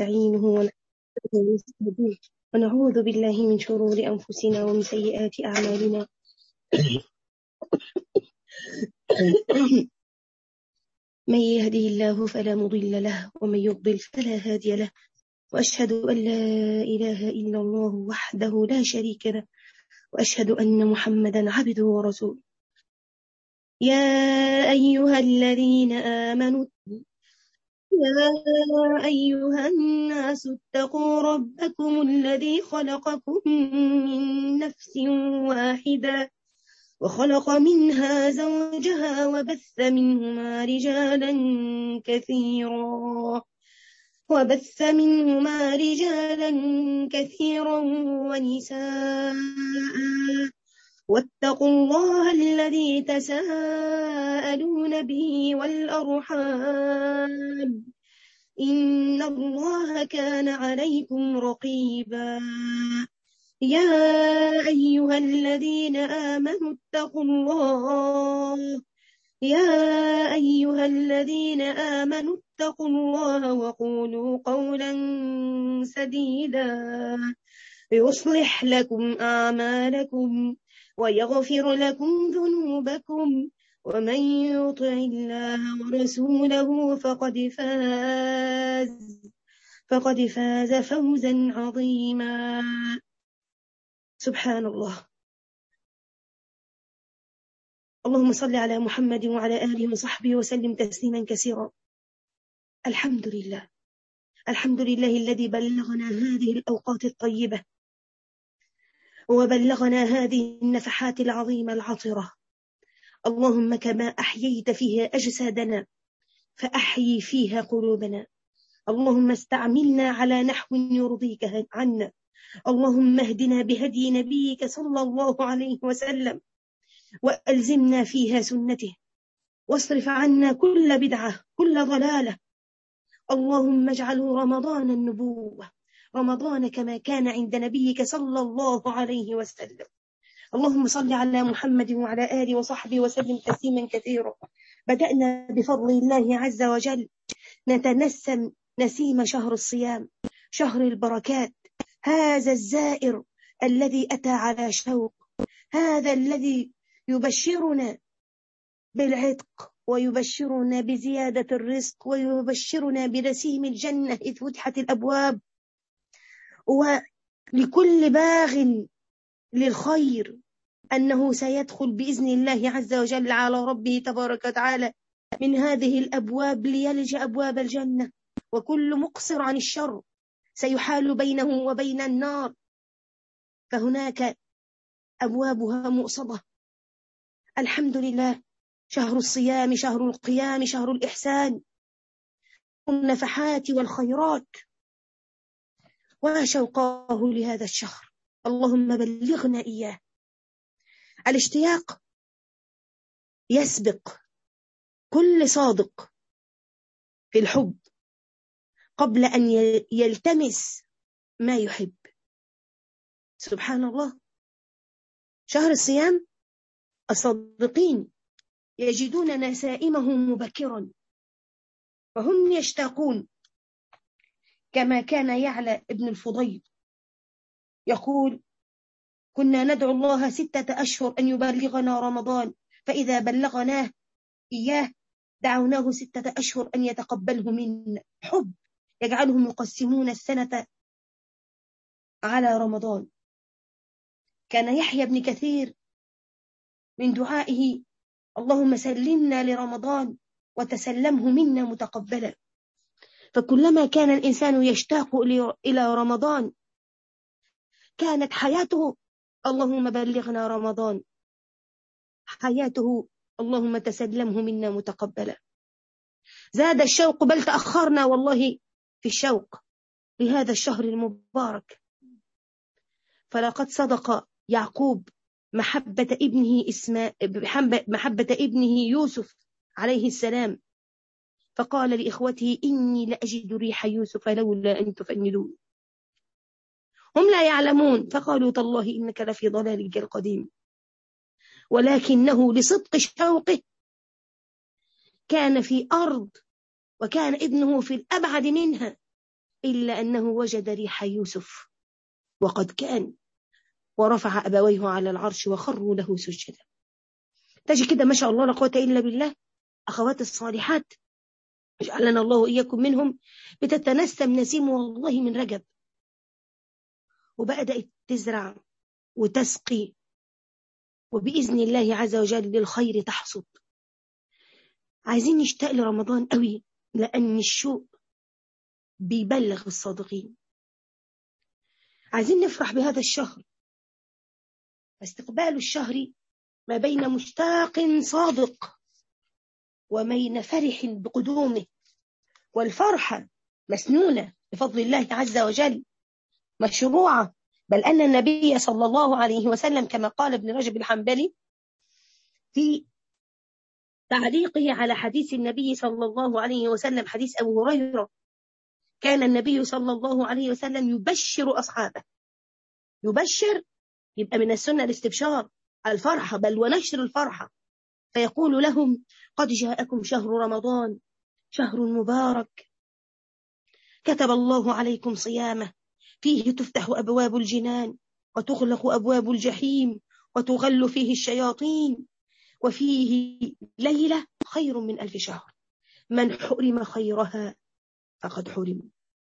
ونستعينه ونستهديه ونعوذ بالله من شرور أنفسنا ومن سيئات أعمالنا من يهده الله فلا مضل له ومن يضلل فلا هادي له وأشهد أن لا إله إلا الله وحده لا شريك له وأشهد أن محمدا عبده ورسوله يا أيها الذين آمنوا يا أيها الناس اتقوا ربكم الذي خلقكم من نفس واحدة وخلق منها زوجها وبث منهما رجالا كثيرا وبث منهما رجالا كثيرا ونساء واتقوا الله الذي تساءلون به والأرحام إن الله كان عليكم رقيبا يا أيها الذين آمنوا اتقوا الله يا أيها الذين آمنوا اتقوا الله وقولوا قولا سديدا يصلح لكم أعمالكم ويغفر لكم ذنوبكم ومن يطع الله ورسوله فقد فاز فقد فاز فوزا عظيما سبحان الله اللهم صل على محمد وعلى آله وصحبه وسلم تسليما كثيرا الحمد لله الحمد لله الذي بلغنا هذه الأوقات الطيبة وبلغنا هذه النفحات العظيمة العطرة اللهم كما أحييت فيها أجسادنا فأحيي فيها قلوبنا اللهم استعملنا على نحو يرضيك عنا اللهم اهدنا بهدي نبيك صلى الله عليه وسلم وألزمنا فيها سنته واصرف عنا كل بدعة كل ضلالة اللهم اجعله رمضان النبوة رمضان كما كان عند نبيك صلى الله عليه وسلم اللهم صل على محمد وعلى آله وصحبه وسلم تسليما كثيرا بدأنا بفضل الله عز وجل نتنسم نسيم شهر الصيام شهر البركات هذا الزائر الذي أتى على شوق هذا الذي يبشرنا بالعتق ويبشرنا بزيادة الرزق ويبشرنا برسيم الجنة إذ فتحت الأبواب ولكل باغ للخير أنه سيدخل بإذن الله عز وجل على ربه تبارك وتعالى من هذه الأبواب ليلج أبواب الجنة وكل مقصر عن الشر سيحال بينه وبين النار فهناك أبوابها مؤصدة الحمد لله شهر الصيام شهر القيام شهر الإحسان النفحات والخيرات وشوقاه لهذا الشهر اللهم بلغنا إياه الاشتياق يسبق كل صادق في الحب قبل أن يلتمس ما يحب سبحان الله شهر الصيام الصادقين يجدون نسائمهم مبكرا وهم يشتاقون كما كان يعلى ابن الفضيل يقول كنا ندعو الله ستة أشهر أن يبلغنا رمضان فإذا بلغناه إياه دعوناه ستة أشهر أن يتقبله منا حب يجعلهم يقسمون السنة على رمضان كان يحيى بن كثير من دعائه اللهم سلمنا لرمضان وتسلمه منا متقبلا فكلما كان الإنسان يشتاق إلى رمضان كانت حياته اللهم بلغنا رمضان حياته اللهم تسلمه منا متقبلا زاد الشوق بل تأخرنا والله في الشوق لهذا الشهر المبارك فلقد صدق يعقوب محبة ابنه اسماء محبة ابنه يوسف عليه السلام فقال لإخوته إني لأجد ريح يوسف لولا أن تفندون هم لا يعلمون فقالوا تالله إنك لفي ضلالك القديم ولكنه لصدق شوقه كان في أرض وكان ابنه في الأبعد منها إلا أنه وجد ريح يوسف وقد كان ورفع أبويه على العرش وخروا له سجدا تجي كده ما شاء الله لا قوة إلا بالله أخوات الصالحات جعلنا الله إياكم منهم بتتنسم نسيم والله من رجب وبدأت تزرع وتسقي وبإذن الله عز وجل للخير تحصد عايزين نشتاق لرمضان قوي لأن الشوق بيبلغ الصادقين عايزين نفرح بهذا الشهر استقبال الشهر ما بين مشتاق صادق وبين فرح بقدومه والفرحة مسنونة بفضل الله عز وجل مشروعة بل أن النبي صلى الله عليه وسلم كما قال ابن رجب الحنبلي في تعليقه على حديث النبي صلى الله عليه وسلم حديث أبو هريرة كان النبي صلى الله عليه وسلم يبشر أصحابه يبشر يبقى من السنة الاستبشار الفرحة بل ونشر الفرحة فيقول لهم قد جاءكم شهر رمضان شهر مبارك كتب الله عليكم صيامه فيه تفتح أبواب الجنان وتغلق أبواب الجحيم وتغل فيه الشياطين وفيه ليلة خير من ألف شهر من حرم خيرها فقد حرم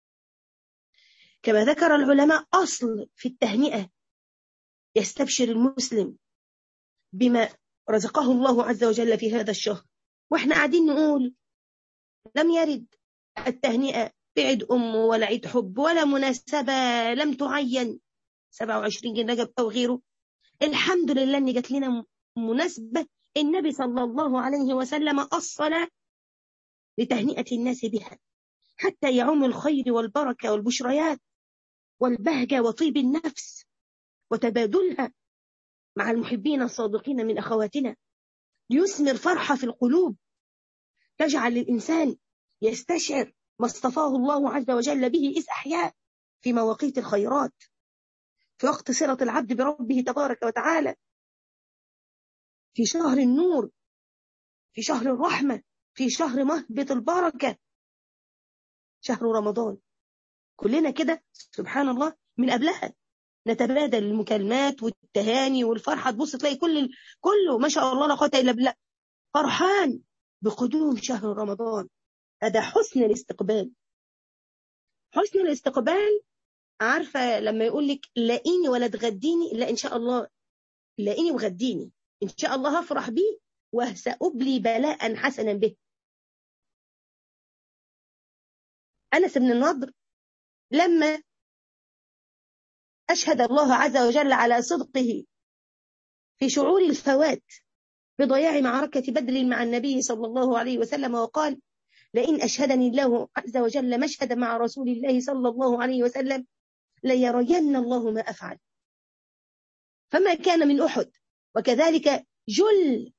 كما ذكر العلماء أصل في التهنئة يستبشر المسلم بما رزقه الله عز وجل في هذا الشهر واحنا قاعدين نقول لم يرد التهنئة بعيد أم ولا عيد حب ولا مناسبة لم تعين 27 رجب أو غيره الحمد لله أن جات لنا مناسبة النبي صلى الله عليه وسلم أصل لتهنئة الناس بها حتى يعم الخير والبركة والبشريات والبهجة وطيب النفس وتبادلها مع المحبين الصادقين من أخواتنا ليثمر فرحة في القلوب تجعل الإنسان يستشعر ما اصطفاه الله عز وجل به إذ أحياء في مواقيت الخيرات في وقت صلة العبد بربه تبارك وتعالى في شهر النور في شهر الرحمة في شهر مهبط البركة شهر رمضان كلنا كده سبحان الله من قبلها نتبادل المكالمات والتهاني والفرحة تبص تلاقي كل كله ما شاء الله لا قوة إلا بالله فرحان بقدوم شهر رمضان هذا حسن الاستقبال حسن الاستقبال عارفة لما يقول لك لاقيني ولا تغديني لا إن شاء الله لاقيني وغديني إن شاء الله هفرح بيه وسأبلي بلاء حسنا به أنس بن النضر لما أشهد الله عز وجل على صدقه في شعور الفوات بضياع معركة بدر مع النبي صلى الله عليه وسلم وقال لئن أشهدني الله عز وجل مشهد مع رسول الله صلى الله عليه وسلم ليرين الله ما أفعل فما كان من أحد وكذلك جل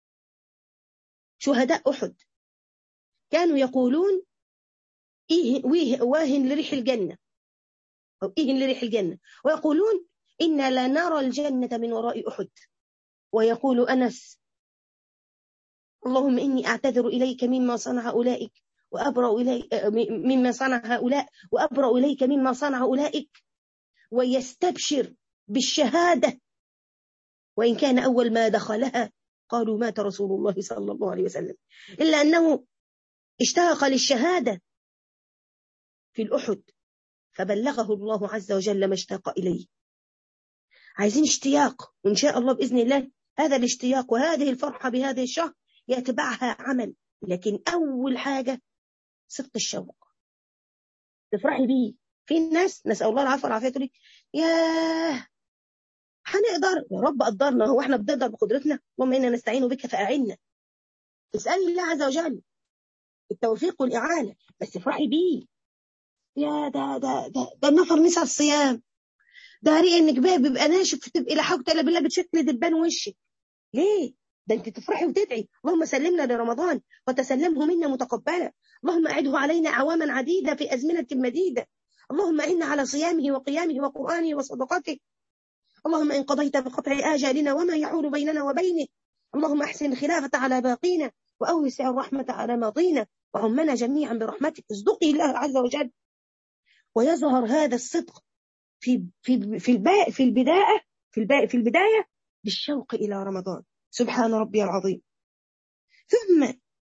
شهداء أحد كانوا يقولون إيه واهن لريح الجنة أو إيه لريح الجنة ويقولون إنا لا نرى الجنة من وراء أحد ويقول أنس اللهم إني أعتذر إليك مما صنع أولئك وأبرأ إليك مما صنع هؤلاء وأبرأ إليك مما صنع أولئك ويستبشر بالشهادة وإن كان أول ما دخلها قالوا مات رسول الله صلى الله عليه وسلم إلا أنه اشتاق للشهادة في الأحد فبلغه الله عز وجل ما اشتاق إليه عايزين اشتياق وإن شاء الله بإذن الله هذا الاشتياق وهذه الفرحة بهذه الشهر يتبعها عمل لكن أول حاجة صدق الشوق تفرحي بيه في ناس نسأل الله العافية والعافية تقول ياه هنقدر يا رب قدرنا هو احنا بنقدر بقدرتنا اللهم انا نستعين بك فاعنا اسالي الله عز وجل التوفيق والاعانه بس افرحي بيه يا ده ده ده ده النفر نسى الصيام ده ريق انك بقى بيبقى ناشف تبقي لا حول ولا بالله بتشكل دبان وشك ليه ده انت تفرحي وتدعي اللهم سلمنا لرمضان وتسلمه منا متقبلا اللهم اعده علينا عواما عديده في ازمنه مديده اللهم انا على صيامه وقيامه وقرانه وصدقاته اللهم إن قضيت بقطع آجالنا وما يحول بيننا وبينه اللهم أحسن الخلافة على باقينا وأوسع الرحمة على ماضينا وعمنا جميعا برحمتك اصدقي الله عز وجل ويظهر هذا الصدق في في في في البداية في في البداية بالشوق إلى رمضان سبحان ربي العظيم ثم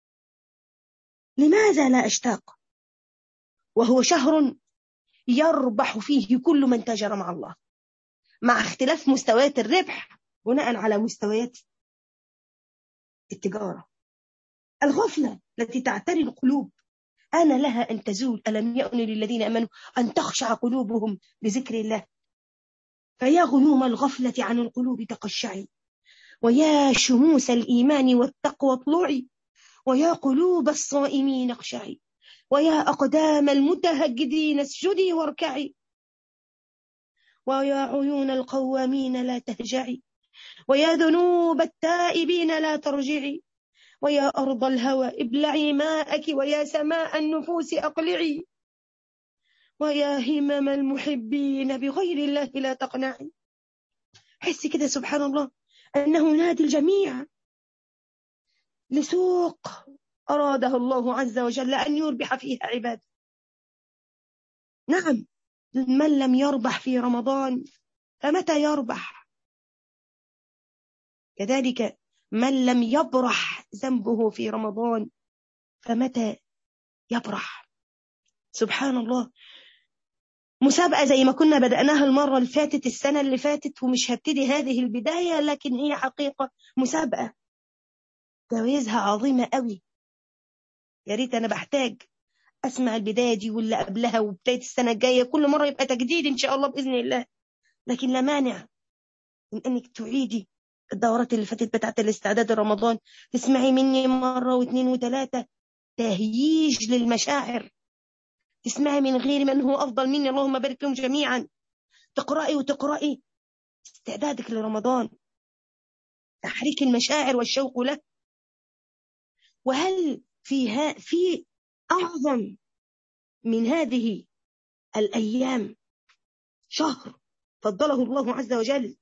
لماذا لا أشتاق وهو شهر يربح فيه كل من تاجر مع الله مع اختلاف مستويات الربح بناء على مستويات التجارة الغفلة التي تعتري القلوب أنا لها أن تزول ألم يأن للذين أمنوا أن تخشع قلوبهم لذكر الله فيا غيوم الغفلة عن القلوب تقشعي ويا شموس الإيمان والتقوى اطلعي ويا قلوب الصائمين اخشعي ويا أقدام المتهجدين اسجدي واركعي ويا عيون القوامين لا تهجعي ويا ذنوب التائبين لا ترجعي ويا أرض الهوى ابلعي ماءك ويا سماء النفوس أقلعي ويا همم المحبين بغير الله لا تقنعي حسي كده سبحان الله أنه نادي الجميع لسوق أراده الله عز وجل أن يربح فيها عباده نعم من لم يربح في رمضان فمتى يربح كذلك من لم يبرح ذنبه في رمضان فمتى يبرح سبحان الله مسابقة زي ما كنا بدأناها المرة اللي فاتت السنة اللي فاتت ومش هبتدي هذه البداية لكن هي حقيقة مسابقة جوائزها عظيمة قوي يا ريت أنا بحتاج أسمع البداية دي واللي قبلها وبداية السنة الجاية كل مرة يبقى تجديد إن شاء الله بإذن الله لكن لا مانع من أنك تعيدي الدورات اللي فاتت بتاعت الاستعداد لرمضان تسمعي مني مرة واثنين وثلاثة تهييج للمشاعر تسمعي من غير من هو أفضل مني اللهم بارك لهم جميعا تقرأي وتقرأي استعدادك لرمضان تحريك المشاعر والشوق له وهل فيها في أعظم من هذه الأيام شهر فضله الله عز وجل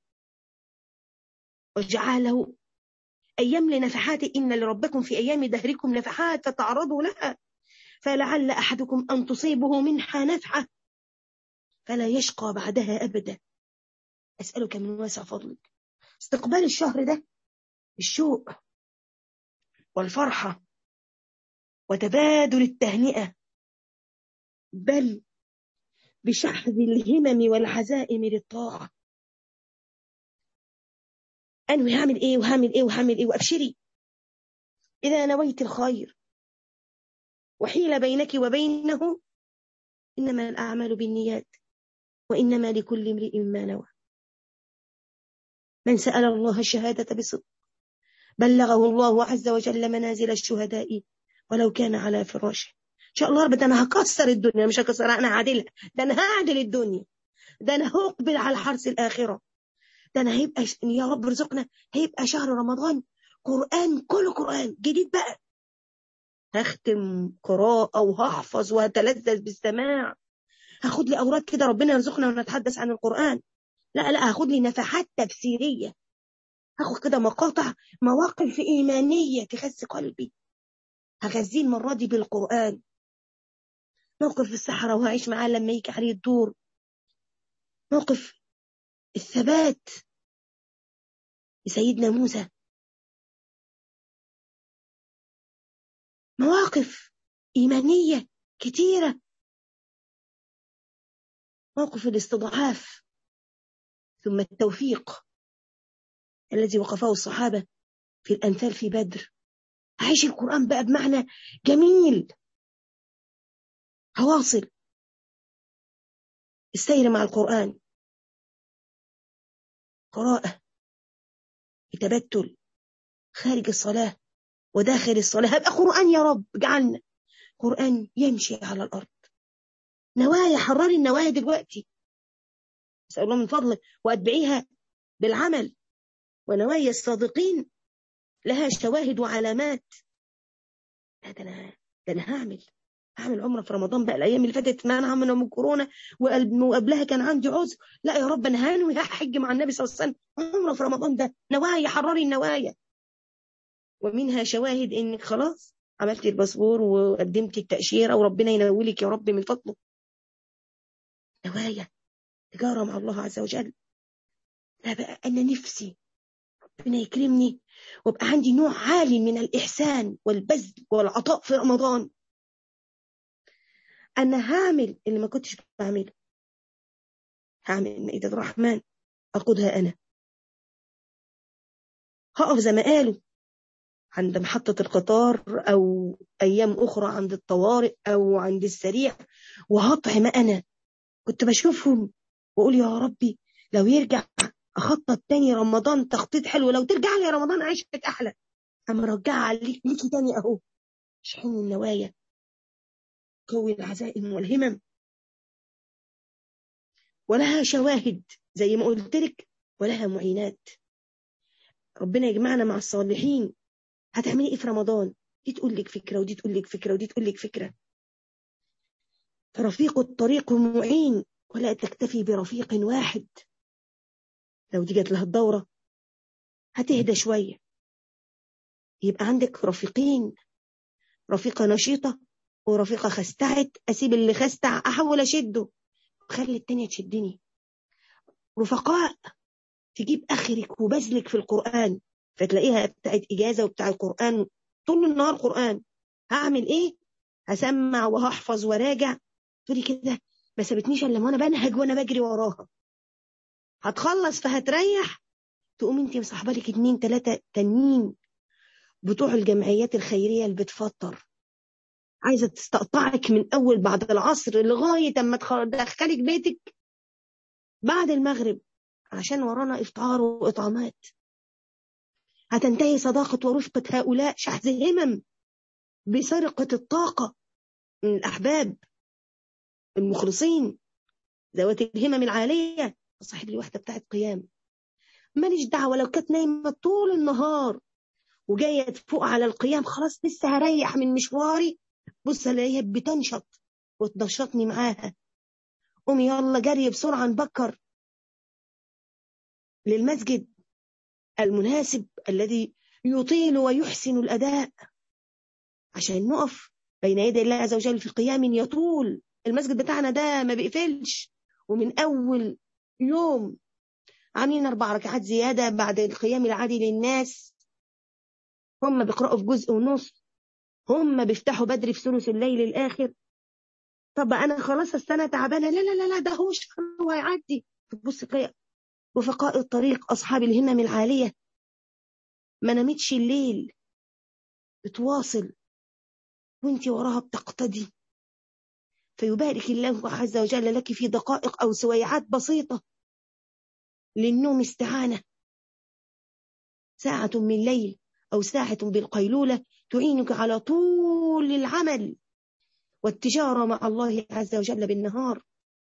وجعله أيام لنفحات إن لربكم في أيام دهركم نفحات فتعرضوا لها فلعل أحدكم أن تصيبه منها نفحة فلا يشقى بعدها أبدا أسألك من واسع فضلك استقبال الشهر ده الشوق والفرحة وتبادل التهنئة بل بشحذ الهمم والعزائم للطاعة أنوي هعمل إيه وهعمل إيه وهعمل إيه وأبشري إذا نويت الخير وحيل بينك وبينه إنما الأعمال بالنيات وإنما لكل امرئ ما نوى من سأل الله الشهادة بصدق بلغه الله عز وجل منازل الشهداء ولو كان على فراشه ان شاء الله رب ده انا هكسر الدنيا مش هكسر انا هعدلها ده انا هعدل الدنيا ده انا هقبل على حرس الاخره ده انا هيبقى يا رب ارزقنا هيبقى شهر رمضان قران كله قران جديد بقى هختم قراءه وهحفظ وهتلذذ بالسماع هاخد لي اوراد كده ربنا يرزقنا ونتحدث عن القران لا لا هاخد لي نفحات تفسيريه هاخد كده مقاطع مواقف ايمانيه تخس قلبي هغذيه المرة دي بالقرآن موقف في الصحراء وهعيش معاه لما يجي عليه الدور موقف الثبات لسيدنا موسى مواقف إيمانية كثيرة موقف الاستضعاف ثم التوفيق الذي وقفه الصحابة في الأنفال في بدر أعيش القرآن بقى بمعنى جميل هواصل السير مع القرآن قراءة تبتل خارج الصلاة وداخل الصلاة هبقى قرآن يا رب اجعلنا قرآن يمشي على الأرض نوايا حرري النوايا دلوقتي أسأل الله من فضلك وأتبعيها بالعمل ونوايا الصادقين لها شواهد وعلامات لا ده انا ده انا هعمل هعمل عمره في رمضان بقى الايام اللي فاتت ما انا عامله من كورونا وقبلها كان عندي عذر لا يا رب انا هنوي هحج مع النبي صلى الله عليه وسلم عمره في رمضان ده نوايا حرري النوايا ومنها شواهد انك خلاص عملتي الباسبور وقدمتي التاشيره وربنا ينولك يا رب من فضله نوايا تجارة مع الله عز وجل لا بقى أنا نفسي ربنا يكرمني وابقى عندي نوع عالي من الإحسان والبذل والعطاء في رمضان أنا هعمل اللي ما كنتش بعمله هعمل مائدة الرحمن أقودها أنا هقف زي ما قالوا عند محطة القطار أو أيام أخرى عند الطوارئ أو عند السريع وهطعم أنا كنت بشوفهم وأقول يا ربي لو يرجع أخطط تاني رمضان تخطيط حلو لو ترجع لي رمضان أعيشك أحلى أما رجعها ليكي تاني أهو شحن النوايا قوي العزائم والهمم ولها شواهد زي ما قلت لك ولها معينات ربنا يجمعنا مع الصالحين هتعملي ايه في رمضان دي تقول لك فكره ودي تقول لك فكره ودي تقول لك فكره فرفيق الطريق معين ولا تكتفي برفيق واحد لو دي جت لها الدوره هتهدى شويه يبقى عندك رفيقين رفيقه نشيطه ورفيقه خستعت اسيب اللي خستع احاول اشده وخلي التانية تشدني رفقاء تجيب اخرك وبذلك في القران فتلاقيها بتاعت إجازة وبتاع القرآن طول النهار قرآن هعمل إيه؟ هسمع وهحفظ وراجع تقولي كده ما سابتنيش إلا وأنا بنهج وأنا بجري وراها هتخلص فهتريح تقوم أنت مصاحبة لك اتنين تلاتة تانيين بتوع الجمعيات الخيرية اللي بتفطر عايزة تستقطعك من أول بعد العصر لغاية أما تدخلك بيتك بعد المغرب عشان ورانا إفطار وإطعامات هتنتهي صداقة ورفقة هؤلاء شحذ همم بسرقة الطاقة من الأحباب المخلصين ذوات الهمم العالية صاحب لي واحدة بتاعت قيام ماليش دعوة لو كانت نايمة طول النهار وجاية تفوق على القيام خلاص لسه هريح من مشواري بص الاقيها بتنشط وتنشطني معاها قومي يلا جري بسرعة نبكر للمسجد المناسب الذي يطيل ويحسن الأداء عشان نقف بين يدي الله عز وجل في قيام يطول المسجد بتاعنا ده ما بيقفلش ومن أول يوم عاملين أربع ركعات زيادة بعد القيام العادي للناس هم بيقرأوا في جزء ونص هم بيفتحوا بدري في ثلث الليل الآخر طب أنا خلاص السنة تعبانة لا لا لا لا ده هو شهر وهيعدي تبص تلاقي رفقاء الطريق أصحاب الهمم العالية ما نامتش الليل بتواصل وانت وراها بتقتدي فيبارك الله عز وجل لك في دقائق أو سويعات بسيطة للنوم استعانة ساعة من ليل أو ساعة بالقيلولة تعينك على طول العمل والتجارة مع الله عز وجل بالنهار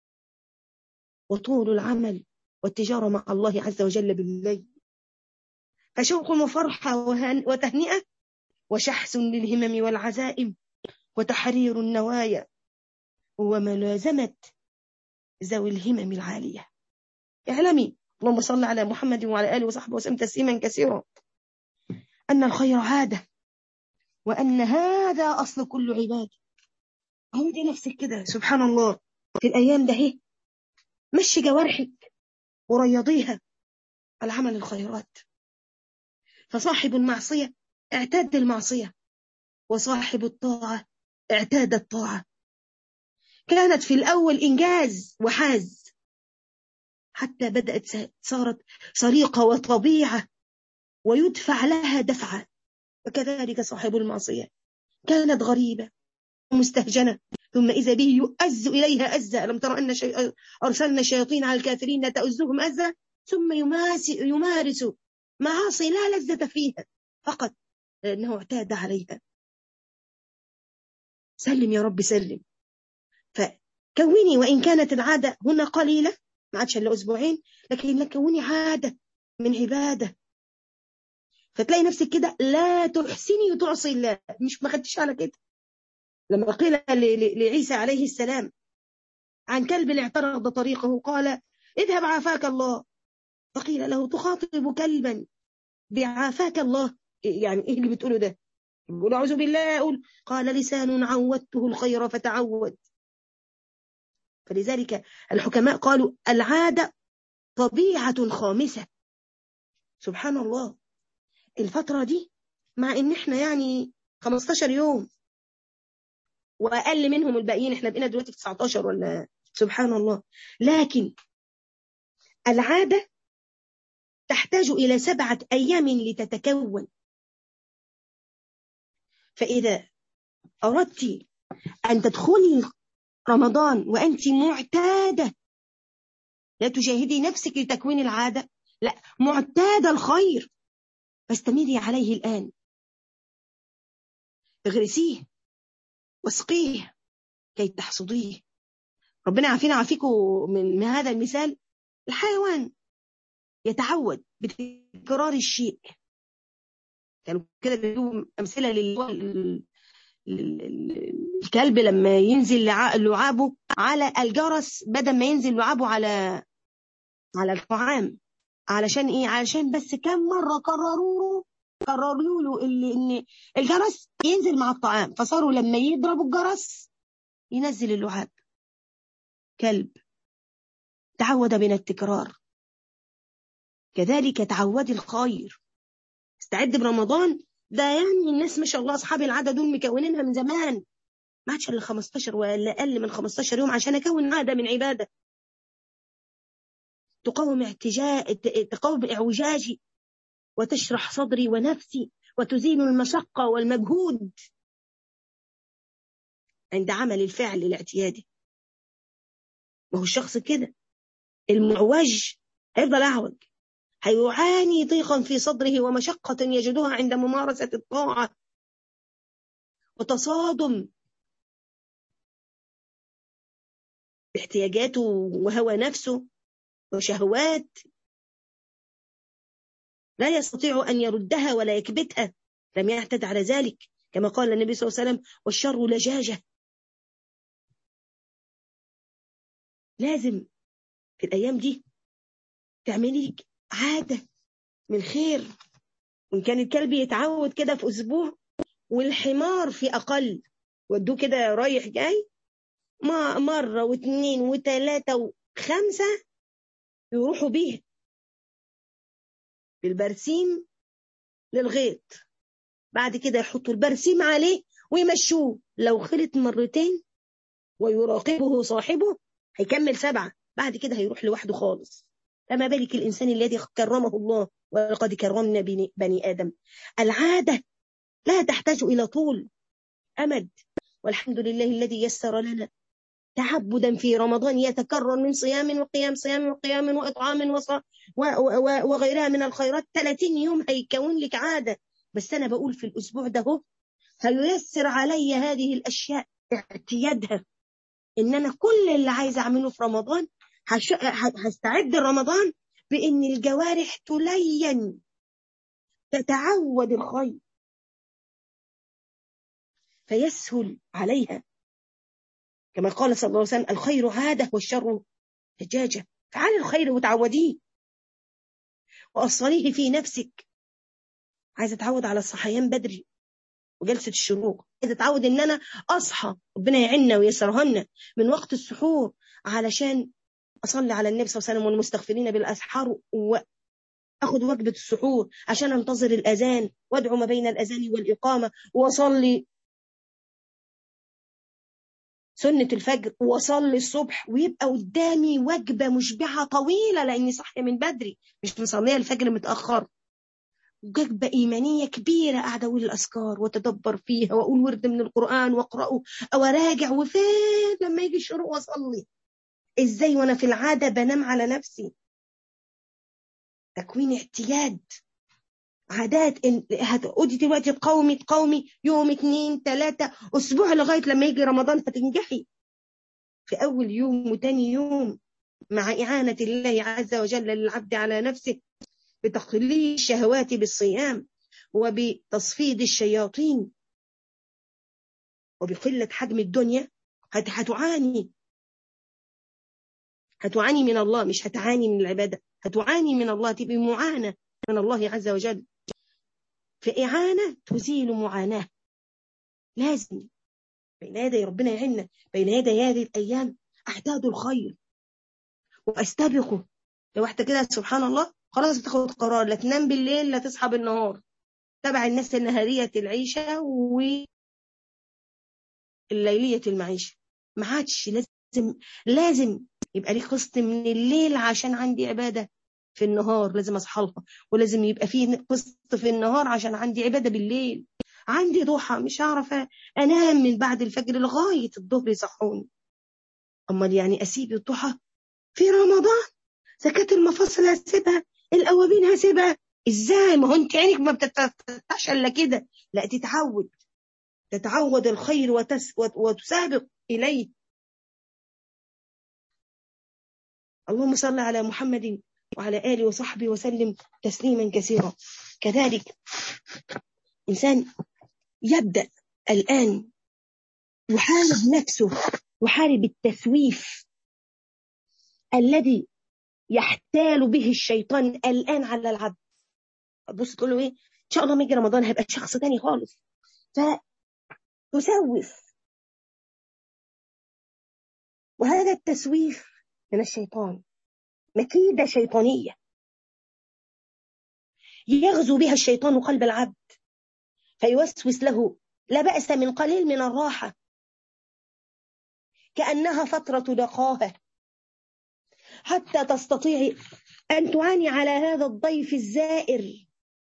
وطول العمل والتجارة مع الله عز وجل بالليل فشوق وفرحة وتهنئة وشحس للهمم والعزائم وتحرير النوايا وملازمة ذوي الهمم العالية اعلمي اللهم صل على محمد وعلى آله وصحبه وسلم تسليما كثيرا أن الخير عادة وأن هذا أصل كل عباد عودي نفسك كده سبحان الله في الأيام ده هي مشي جوارحك وريضيها على عمل الخيرات فصاحب المعصية اعتاد المعصية وصاحب الطاعة اعتاد الطاعة كانت في الأول إنجاز وحاز حتى بدأت صارت سريقة وطبيعة ويدفع لها دفعة وكذلك صاحب المعصية كانت غريبة ومستهجنة ثم إذا به يؤز إليها أزا لم ترى أن شي... أرسلنا الشياطين على الكافرين تؤزهم أزا ثم يمارس, يمارس معاصي لا لذة فيها فقط لأنه اعتاد عليها سلم يا رب سلم فكوني وإن كانت العادة هنا قليلة ما عادش إلا أسبوعين لكن كوني عادة من عبادة فتلاقي نفسك كده لا تحسني وتعصي الله مش ما خدتش على كده لما قيل لعيسى عليه السلام عن كلب اعترض طريقه قال اذهب عافاك الله فقيل له تخاطب كلبا بعافاك الله يعني ايه اللي بتقوله ده يقول اعوذ بالله اقول قال لسان عودته الخير فتعود فلذلك الحكماء قالوا العادة طبيعة خامسة سبحان الله الفترة دي مع ان احنا يعني 15 يوم واقل منهم الباقيين احنا بقينا دلوقتي في 19 ولا سبحان الله لكن العادة تحتاج إلى سبعة أيام لتتكون فإذا أردت أن تدخلي رمضان وأنت معتادة لا تجاهدي نفسك لتكوين العادة لا معتادة الخير فاستمري عليه الآن اغرسيه واسقيه كي تحصديه ربنا عافينا عافيكم من هذا المثال الحيوان يتعود بتكرار الشيء كانوا كده بيجيبوا امثله لل الكلب لما ينزل لعابه على الجرس بدل ما ينزل لعابه على على الطعام علشان ايه علشان بس كم مره كرروا له قرروا له اللي ان الجرس ينزل مع الطعام فصاروا لما يضربوا الجرس ينزل اللعاب كلب تعود من التكرار كذلك تعودي الخير استعد برمضان ده يعني الناس ما شاء الله اصحاب العاده دول مكونينها من زمان ما عادش الا 15 ولا اقل من 15 يوم عشان اكون عاده من عباده تقاوم اعتجاء تقاوم اعوجاجي وتشرح صدري ونفسي وتزيل المشقه والمجهود عند عمل الفعل الاعتيادي ما هو الشخص كده المعوج هيفضل اعوج هيعاني ضيقا في صدره ومشقة يجدها عند ممارسة الطاعة وتصادم باحتياجاته وهوى نفسه وشهوات لا يستطيع أن يردها ولا يكبتها لم يعتد على ذلك كما قال النبي صلى الله عليه وسلم والشر لجاجة لازم في الأيام دي تعملي عادة من خير وإن كان الكلب يتعود كده في أسبوع والحمار في أقل ودوه كده رايح جاي ما مرة واثنين وثلاثة وخمسة يروحوا بيه بالبرسيم للغيط بعد كده يحطوا البرسيم عليه ويمشوه لو خلط مرتين ويراقبه صاحبه هيكمل سبعة بعد كده هيروح لوحده خالص فما بالك الإنسان الذي كرمه الله ولقد كرمنا بني آدم العادة لا تحتاج إلى طول أمد والحمد لله الذي يسر لنا تعبدا في رمضان يتكرر من صيام وقيام صيام وقيام وإطعام وص... و... و... وغيرها من الخيرات 30 يوم هيكون لك عادة بس أنا بقول في الأسبوع ده هو هييسر علي هذه الأشياء اعتيادها إن أنا كل اللي عايز أعمله في رمضان هش... هستعد رمضان بإن الجوارح تلين تتعود الخير فيسهل عليها كما قال صلى الله عليه وسلم الخير عادة والشر دجاجة فعلي الخير وتعوديه وأصليه في نفسك عايزة أتعود على الصحيان بدري وجلسة الشروق عايزة أتعود إن أنا أصحى ربنا يعيننا ويسرهن من وقت السحور علشان أصلي على النبي صلى الله عليه وسلم والمستغفرين بالأسحار وأخذ وجبة السحور عشان أنتظر الأذان وأدعو ما بين الأذان والإقامة وأصلي سنة الفجر وأصلي الصبح ويبقى قدامي وجبة مشبعة طويلة لأني صاحية من بدري مش مصلية الفجر متأخر وجبة إيمانية كبيرة قاعدة أقول الأذكار وأتدبر فيها وأقول ورد من القرآن وأقرأه أو أراجع وفين لما يجي الشروق وأصلي إزاي وأنا في العادة بنام على نفسي تكوين اعتياد عادات إن هتقعدي دلوقتي تقاومي تقاومي يوم اتنين تلاتة أسبوع لغاية لما يجي رمضان هتنجحي في أول يوم وتاني يوم مع إعانة الله عز وجل للعبد على نفسه بتقليل الشهوات بالصيام وبتصفيد الشياطين وبقلة حجم الدنيا هتعاني هتعاني من الله مش هتعاني من العبادة هتعاني من الله تبقي معانة من الله عز وجل فإعانة تزيل معاناة لازم بين يدي ربنا يعيننا بين يدي هذه الأيام اعتادوا الخير واستبقوا لو واحده كده سبحان الله خلاص بتاخد قرار لا تنام بالليل لا تصحى بالنهار تبع الناس النهاريه العيشه و الليليه المعيشه ما عادش لازم لازم يبقى لي قسط من الليل عشان عندي عباده في النهار لازم اصحى لها ولازم يبقى في قسط في النهار عشان عندي عباده بالليل عندي ضحى مش هعرف انام من بعد الفجر لغايه الظهر يصحوني امال يعني اسيب الضحى في رمضان زكاه المفاصل هسيبها الاوابين هسيبها ازاي ما هو انت عينك ما بتتفتحش الا كده لا تتعود تتعود الخير وتس وتسابق اليه اللهم صل على محمد وعلى آله وصحبه وسلم تسليما كثيرا كذلك إنسان يبدأ الآن يحارب نفسه يحارب التسويف الذي يحتال به الشيطان الآن على العبد بص تقول له إيه إن شاء الله ما يجي رمضان هيبقى شخص تاني خالص فتسوف وهذا التسويف من الشيطان مكيدة شيطانية يغزو بها الشيطان قلب العبد فيوسوس له لا بأس من قليل من الراحة كأنها فترة لقاها حتى تستطيع أن تعاني على هذا الضيف الزائر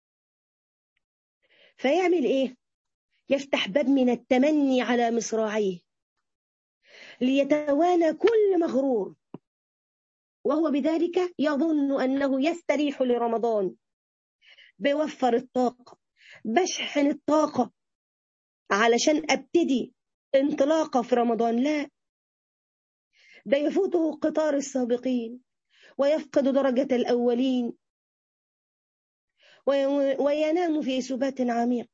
فيعمل إيه؟ يفتح باب من التمني على مصراعيه ليتوانى كل مغرور وهو بذلك يظن أنه يستريح لرمضان بيوفر الطاقة بشحن الطاقة علشان أبتدي انطلاقة في رمضان لا ده يفوته قطار السابقين ويفقد درجة الأولين وينام في سبات عميق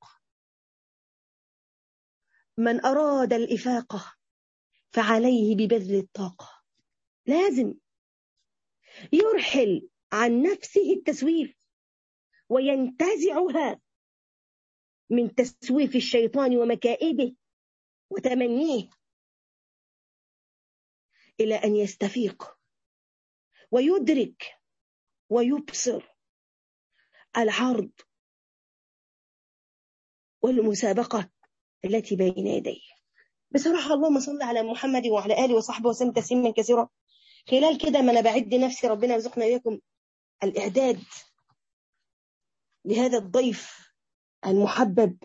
من أراد الإفاقة فعليه ببذل الطاقة لازم يرحل عن نفسه التسويف وينتزعها من تسويف الشيطان ومكائده وتمنيه الى ان يستفيق ويدرك ويبصر العرض والمسابقه التي بين يديه بصراحه اللهم صل على محمد وعلى اله وصحبه وسلم تسليما كثيرا خلال كده ما انا بعد نفسي ربنا يرزقنا اياكم الاعداد لهذا الضيف المحبب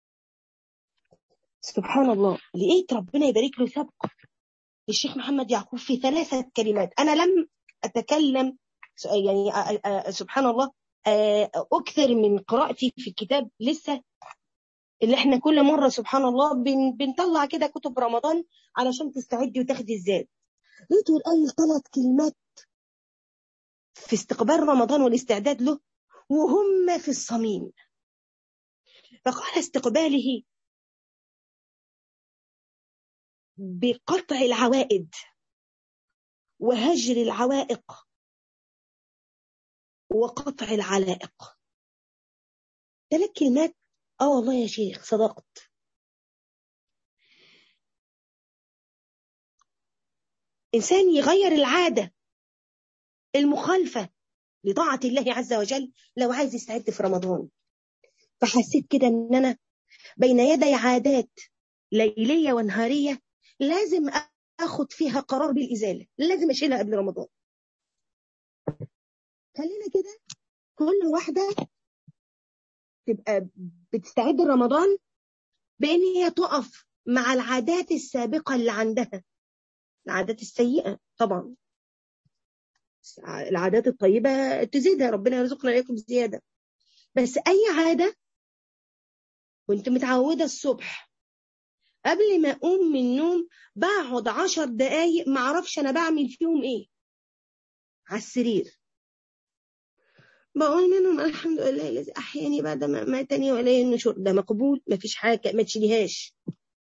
سبحان الله لقيت ربنا يبارك له سبق للشيخ محمد يعقوب في ثلاثة كلمات أنا لم أتكلم يعني سبحان الله أكثر من قراءتي في الكتاب لسه اللي احنا كل مرة سبحان الله بن بنطلع كده كتب رمضان علشان تستعدي وتاخدي الزاد لقيته الآن ثلاث كلمات في استقبال رمضان والاستعداد له وهم في الصميم فقال استقباله بقطع العوائد وهجر العوائق وقطع العلائق ثلاث كلمات اه والله يا شيخ صدقت انسان يغير العاده المخالفه لطاعه الله عز وجل لو عايز يستعد في رمضان فحسيت كده ان انا بين يدي عادات ليليه ونهاريه لازم اخد فيها قرار بالازاله لازم اشيلها قبل رمضان خلينا كده كل واحده تبقى بتستعد لرمضان بان هي تقف مع العادات السابقه اللي عندها العادات السيئه طبعا العادات الطيبه تزيدها ربنا يرزقنا اياكم زياده بس اي عاده كنت متعوده الصبح قبل ما اقوم من النوم بقعد عشر دقايق ما اعرفش انا بعمل فيهم ايه على السرير بقول منهم الحمد لله الذي احياني بعد ما ماتني ولا النشور ده مقبول ما فيش حاجه ما تشيليهاش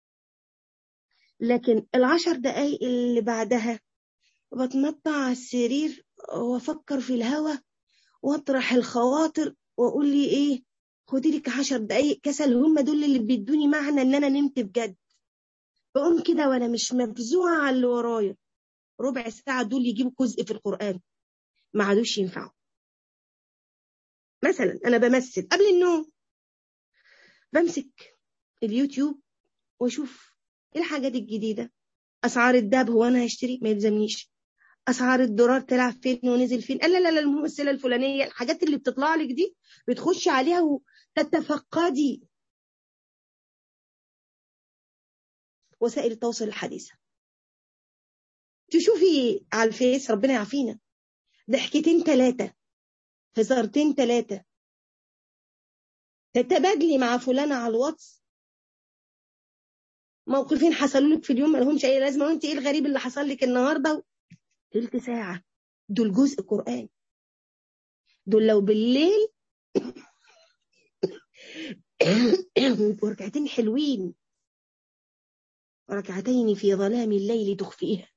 لكن العشر دقايق اللي بعدها بتمطع على السرير وافكر في الهوا واطرح الخواطر واقول لي ايه خدي لك عشر دقايق كسل هم دول اللي بيدوني معنى ان انا نمت بجد بقوم كده وانا مش مفزوعه على اللي ورايا ربع ساعة دول يجيبوا جزء في القرآن ما عادوش ينفعوا مثلا أنا بمثل قبل النوم بمسك اليوتيوب واشوف ايه الحاجات الجديدة أسعار الدهب هو أنا هشتري ما يلزمنيش أسعار الدولار طلع فين ونزل فين لا لا لا الممثلة الفلانية الحاجات اللي بتطلع لك دي بتخشي عليها وتتفقدي وسائل التواصل الحديثة تشوفي على الفيس ربنا يعافينا ضحكتين ثلاثة هزارتين ثلاثة تتبادلي مع فلانة على الواتس موقفين حصلوا لك في اليوم ما لهمش اي لازمه وانت ايه الغريب اللي حصل لك النهارده تلت ساعه دول جزء قران دول لو بالليل وركعتين حلوين ركعتين في ظلام الليل تخفيها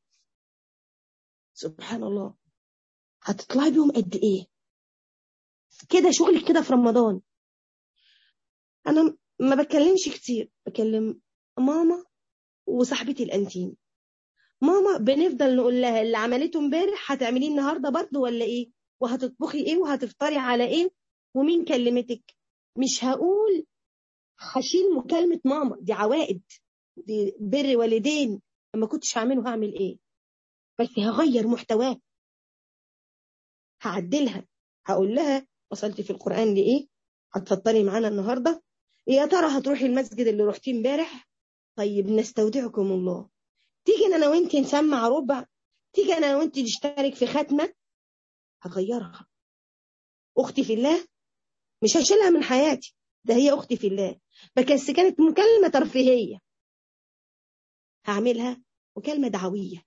سبحان الله هتطلعي بيهم قد ايه كده شغلك كده في رمضان انا ما بتكلمش كتير بكلم ماما وصاحبتي الانتيم ماما بنفضل نقول لها اللي عملته امبارح هتعمليه النهارده برضه ولا ايه وهتطبخي ايه وهتفطري على ايه ومين كلمتك مش هقول هشيل مكالمة ماما دي عوائد دي بر والدين لما كنتش هعمله هعمل ايه بس هغير محتواه هعدلها هقول لها وصلتي في القرآن لإيه هتفطري معانا النهاردة يا ترى هتروحي المسجد اللي رحتيه امبارح طيب نستودعكم الله تيجي انا وانت نسمع ربع تيجي انا وانت نشترك في ختمة هغيرها اختي في الله مش هشيلها من حياتي ده هي اختي في الله بس كانت مكالمة ترفيهية هعملها مكالمة دعوية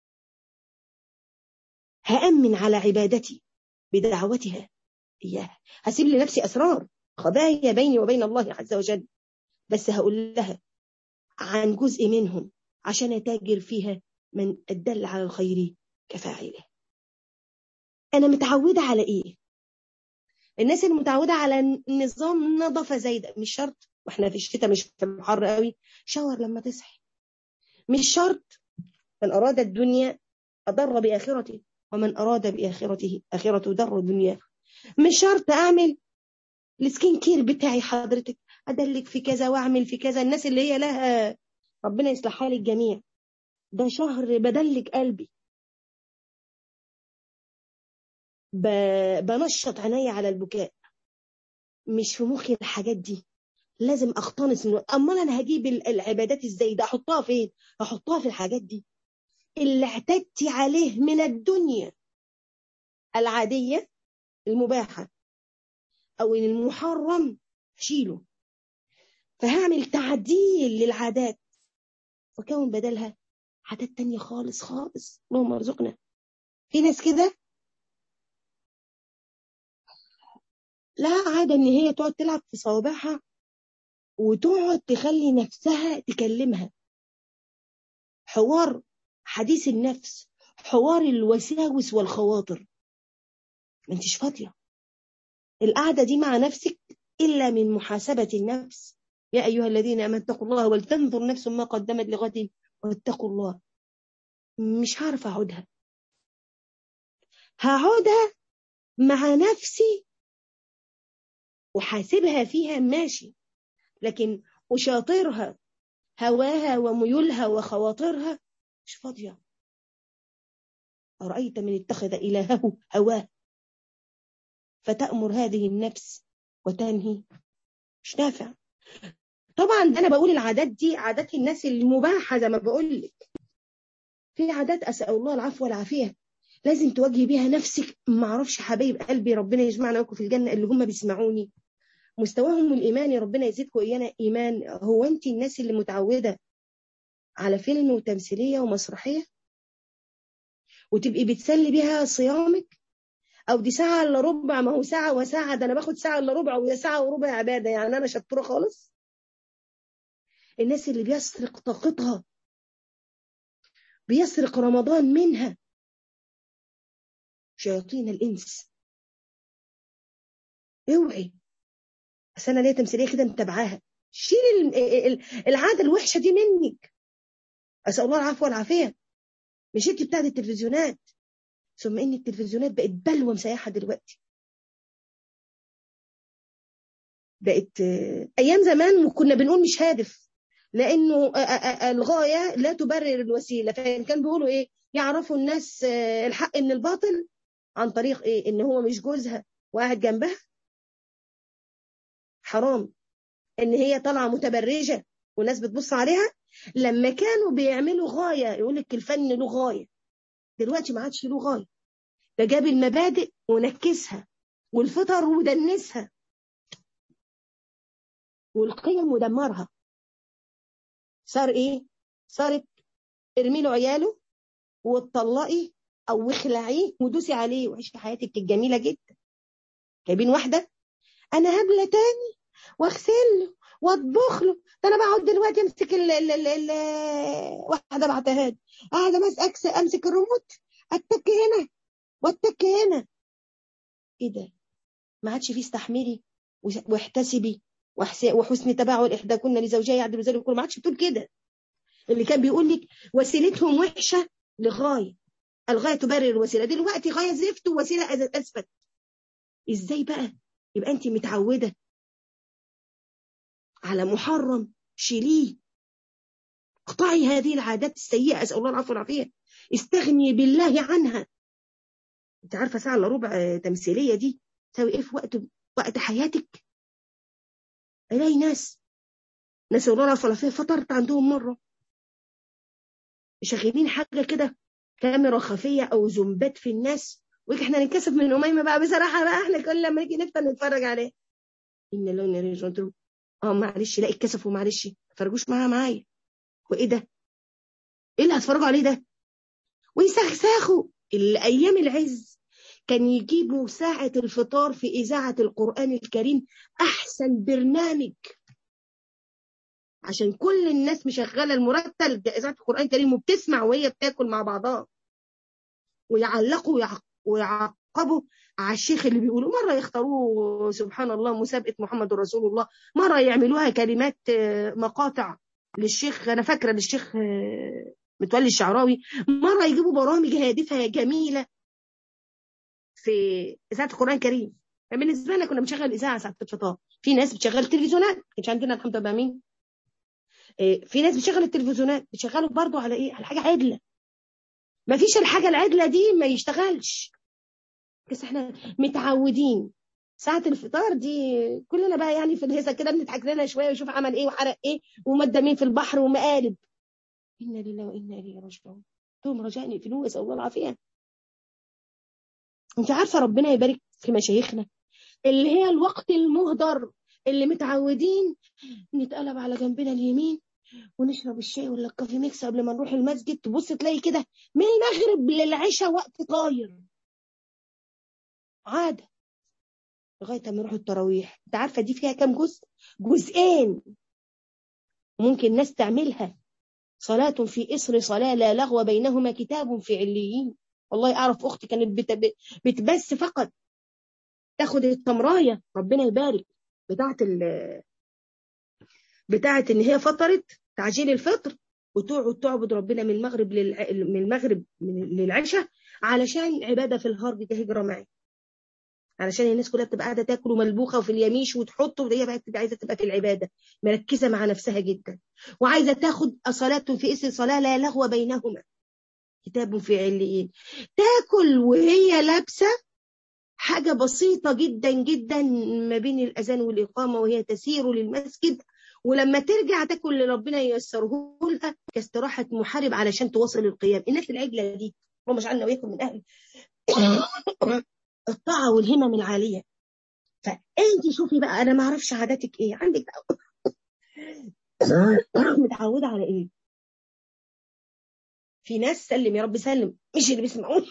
هأمن على عبادتي بدعوتها إياها هسيب لنفسي أسرار خبايا بيني وبين الله عز وجل بس هقول لها عن جزء منهم عشان أتاجر فيها من الدل على الخير كفاعله أنا متعودة على إيه؟ الناس المتعودة على نظام نظافة زايدة مش شرط واحنا في الشتاء مش في الحر قوي شاور لما تصحي مش شرط من أراد الدنيا أضر بآخرته ومن أراد بآخرته آخرته در دنياه مش شرط أعمل السكين كير بتاعي حضرتك أدلك في كذا وأعمل في كذا الناس اللي هي لها ربنا يصلح حال الجميع ده شهر بدلك قلبي ب... بنشط عيني على البكاء مش في مخي الحاجات دي لازم اقتنص من امال انا هجيب العبادات ازاي ده احطها فين احطها في الحاجات دي اللي اعتدتي عليه من الدنيا العادية المباحة أو المحرم شيله فهعمل تعديل للعادات وكون بدلها عادات تانية خالص خالص اللهم ارزقنا في ناس كده لا عادة ان هي تقعد تلعب في صوابعها وتقعد تخلي نفسها تكلمها حوار حديث النفس حوار الوساوس والخواطر ما انتش فاضية القعدة دي مع نفسك إلا من محاسبة النفس يا أيها الذين آمنوا اتقوا الله ولتنظر نفس ما قدمت لغد واتقوا الله مش هعرف أقعدها هقعدها مع نفسي وحاسبها فيها ماشي لكن أشاطرها هواها وميولها وخواطرها مش فاضية أرأيت من اتخذ إلهه هواه فتأمر هذه النفس وتنهي مش نافع طبعا ده أنا بقول العادات دي عادات الناس المباحة زي ما بقول لك في عادات أسأل الله العفو والعافية لازم تواجهي بيها نفسك ما اعرفش حبايب قلبي ربنا يجمعنا وكم في الجنة اللي هم بيسمعوني مستواهم الإيماني ربنا يزيدكم إيانا إيمان هو أنت الناس اللي متعودة على فيلم وتمثيلية ومسرحية وتبقي بتسلي بيها صيامك او دي ساعة الا ربع ما هو ساعة وساعة ده انا باخد ساعة الا ربع ويا ساعة وربع عبادة يعني انا شطورة خالص الناس اللي بيسرق طاقتها بيسرق رمضان منها شياطين الانس اوعي بس انا ليا تمثيليه كده متابعاها شيل العاده الوحشه دي منك اسال الله العفو والعافيه مش انت بتاعت التلفزيونات ثم ان التلفزيونات بقت بلوى مسيحه دلوقتي بقت ايام زمان وكنا بنقول مش هادف لانه الغايه لا تبرر الوسيله فان كان بيقولوا ايه يعرفوا الناس الحق من الباطل عن طريق ايه ان هو مش جوزها وقاعد جنبها حرام ان هي طالعه متبرجه والناس بتبص عليها لما كانوا بيعملوا غايه يقول لك الفن له غايه دلوقتي ما عادش له غايه ده جاب المبادئ ونكسها والفطر ودنسها والقيم ودمرها صار ايه صارت ارمي له عياله وتطلقي او اخلعيه ودوسي عليه وعيشي حياتك الجميله جدا جايبين واحده انا هبله تاني واغسل له واطبخ له ده انا بقعد دلوقتي امسك ال ال ال ال واحده بعتها لي قاعده ماسك امسك الريموت اتك هنا واتك هنا ايه ده ما عادش فيه استحملي واحتسبي وحسن تباعل احداكن لزوجها يعدل ذلك كله ما عادش بتقول كده اللي كان بيقول لك وسيلتهم وحشه لغايه الغايه تبرر الوسيله دلوقتي غايه زفت ووسيله اثبت ازاي بقى يبقى انت متعوده على محرم شيليه اقطعي هذه العادات السيئه اسال الله العفو والعافيه استغني بالله عنها انت عارفه ساعه الا ربع تمثيليه دي تساوي ايه في وقت وقت حياتك الاقي ناس نسال الله العفو والعافيه فطرت عندهم مره شغالين حاجه كده كاميرا خفيه او زومبات في الناس واحنا ننكسف من اميمه بقى بصراحه بقى احنا كل لما نيجي نفطر نتفرج عليه ان لون رجل اه معلش لا اتكسفوا معلش ما تفرجوش معاها معايا وايه ده ايه اللي هتفرجوا عليه ده ويسخسخوا الايام العز كان يجيبوا ساعة الفطار في إذاعة القرآن الكريم أحسن برنامج عشان كل الناس مشغلة المرتل إذاعة القرآن الكريم وبتسمع وهي بتاكل مع بعضها ويعلقوا ويعقبوا على الشيخ اللي بيقولوا مرة يختاروه سبحان الله مسابقة محمد رسول الله مرة يعملوها كلمات مقاطع للشيخ أنا فاكرة للشيخ متولي الشعراوي مرة يجيبوا برامج هادفة جميلة في إذاعة القرآن الكريم بالنسبة لنا كنا بنشغل إذاعة ساعة الفطار في ناس بتشغل تلفزيونات ما كانش عندنا الحمد لله مين في ناس بتشغل التلفزيونات بتشغله برضه على إيه على حاجة عدلة ما فيش الحاجة العدلة دي ما يشتغلش بس احنا متعودين ساعة الفطار دي كلنا بقى يعني في الهيصة كده بنضحك لنا شوية ونشوف عمل ايه وحرق ايه ومد مين في البحر ومقالب إنا لله وإنا إليه راجعون توم رجاء نقفلوه نسأل الله العافية انت عارفة ربنا يبارك في مشايخنا اللي هي الوقت المهدر اللي متعودين نتقلب على جنبنا اليمين ونشرب الشاي ولا الكافي ميكس قبل ما نروح المسجد تبص تلاقي كده من المغرب للعشاء وقت طاير عادة لغاية ما يروحوا التراويح انت عارفة دي فيها كام جزء جزئين ممكن ناس تعملها صلاة في إسر صلاة لا لغو بينهما كتاب في عليين والله أعرف أختي كانت بت... بتبس فقط تاخد التمراية ربنا يبارك بتاعت ال... بتاعت إن هي فطرت تعجيل الفطر وتقعد تعبد ربنا من المغرب للع... من المغرب للعشاء علشان عبادة في الهرب ده هجرة معي علشان الناس كلها بتبقى قاعده تاكل وملبوخه وفي اليميش وتحط وهي بقى بتبقى عايزه تبقى في العباده مركزه مع نفسها جدا وعايزه تاخد صلاه في اسم صلاه لا لغو بينهما كتاب في عليين تاكل وهي لابسه حاجه بسيطه جدا جدا ما بين الاذان والاقامه وهي تسير للمسجد ولما ترجع تاكل اللي ربنا ييسره لها كاستراحه محارب علشان تواصل القيام الناس العجله دي اللهم اجعلنا وياكم من اهل الطاعة والهمم العالية فانت شوفي بقى انا ما اعرفش عاداتك ايه عندك متعودة على ايه في ناس سلم يا رب سلم مش اللي بيسمعوني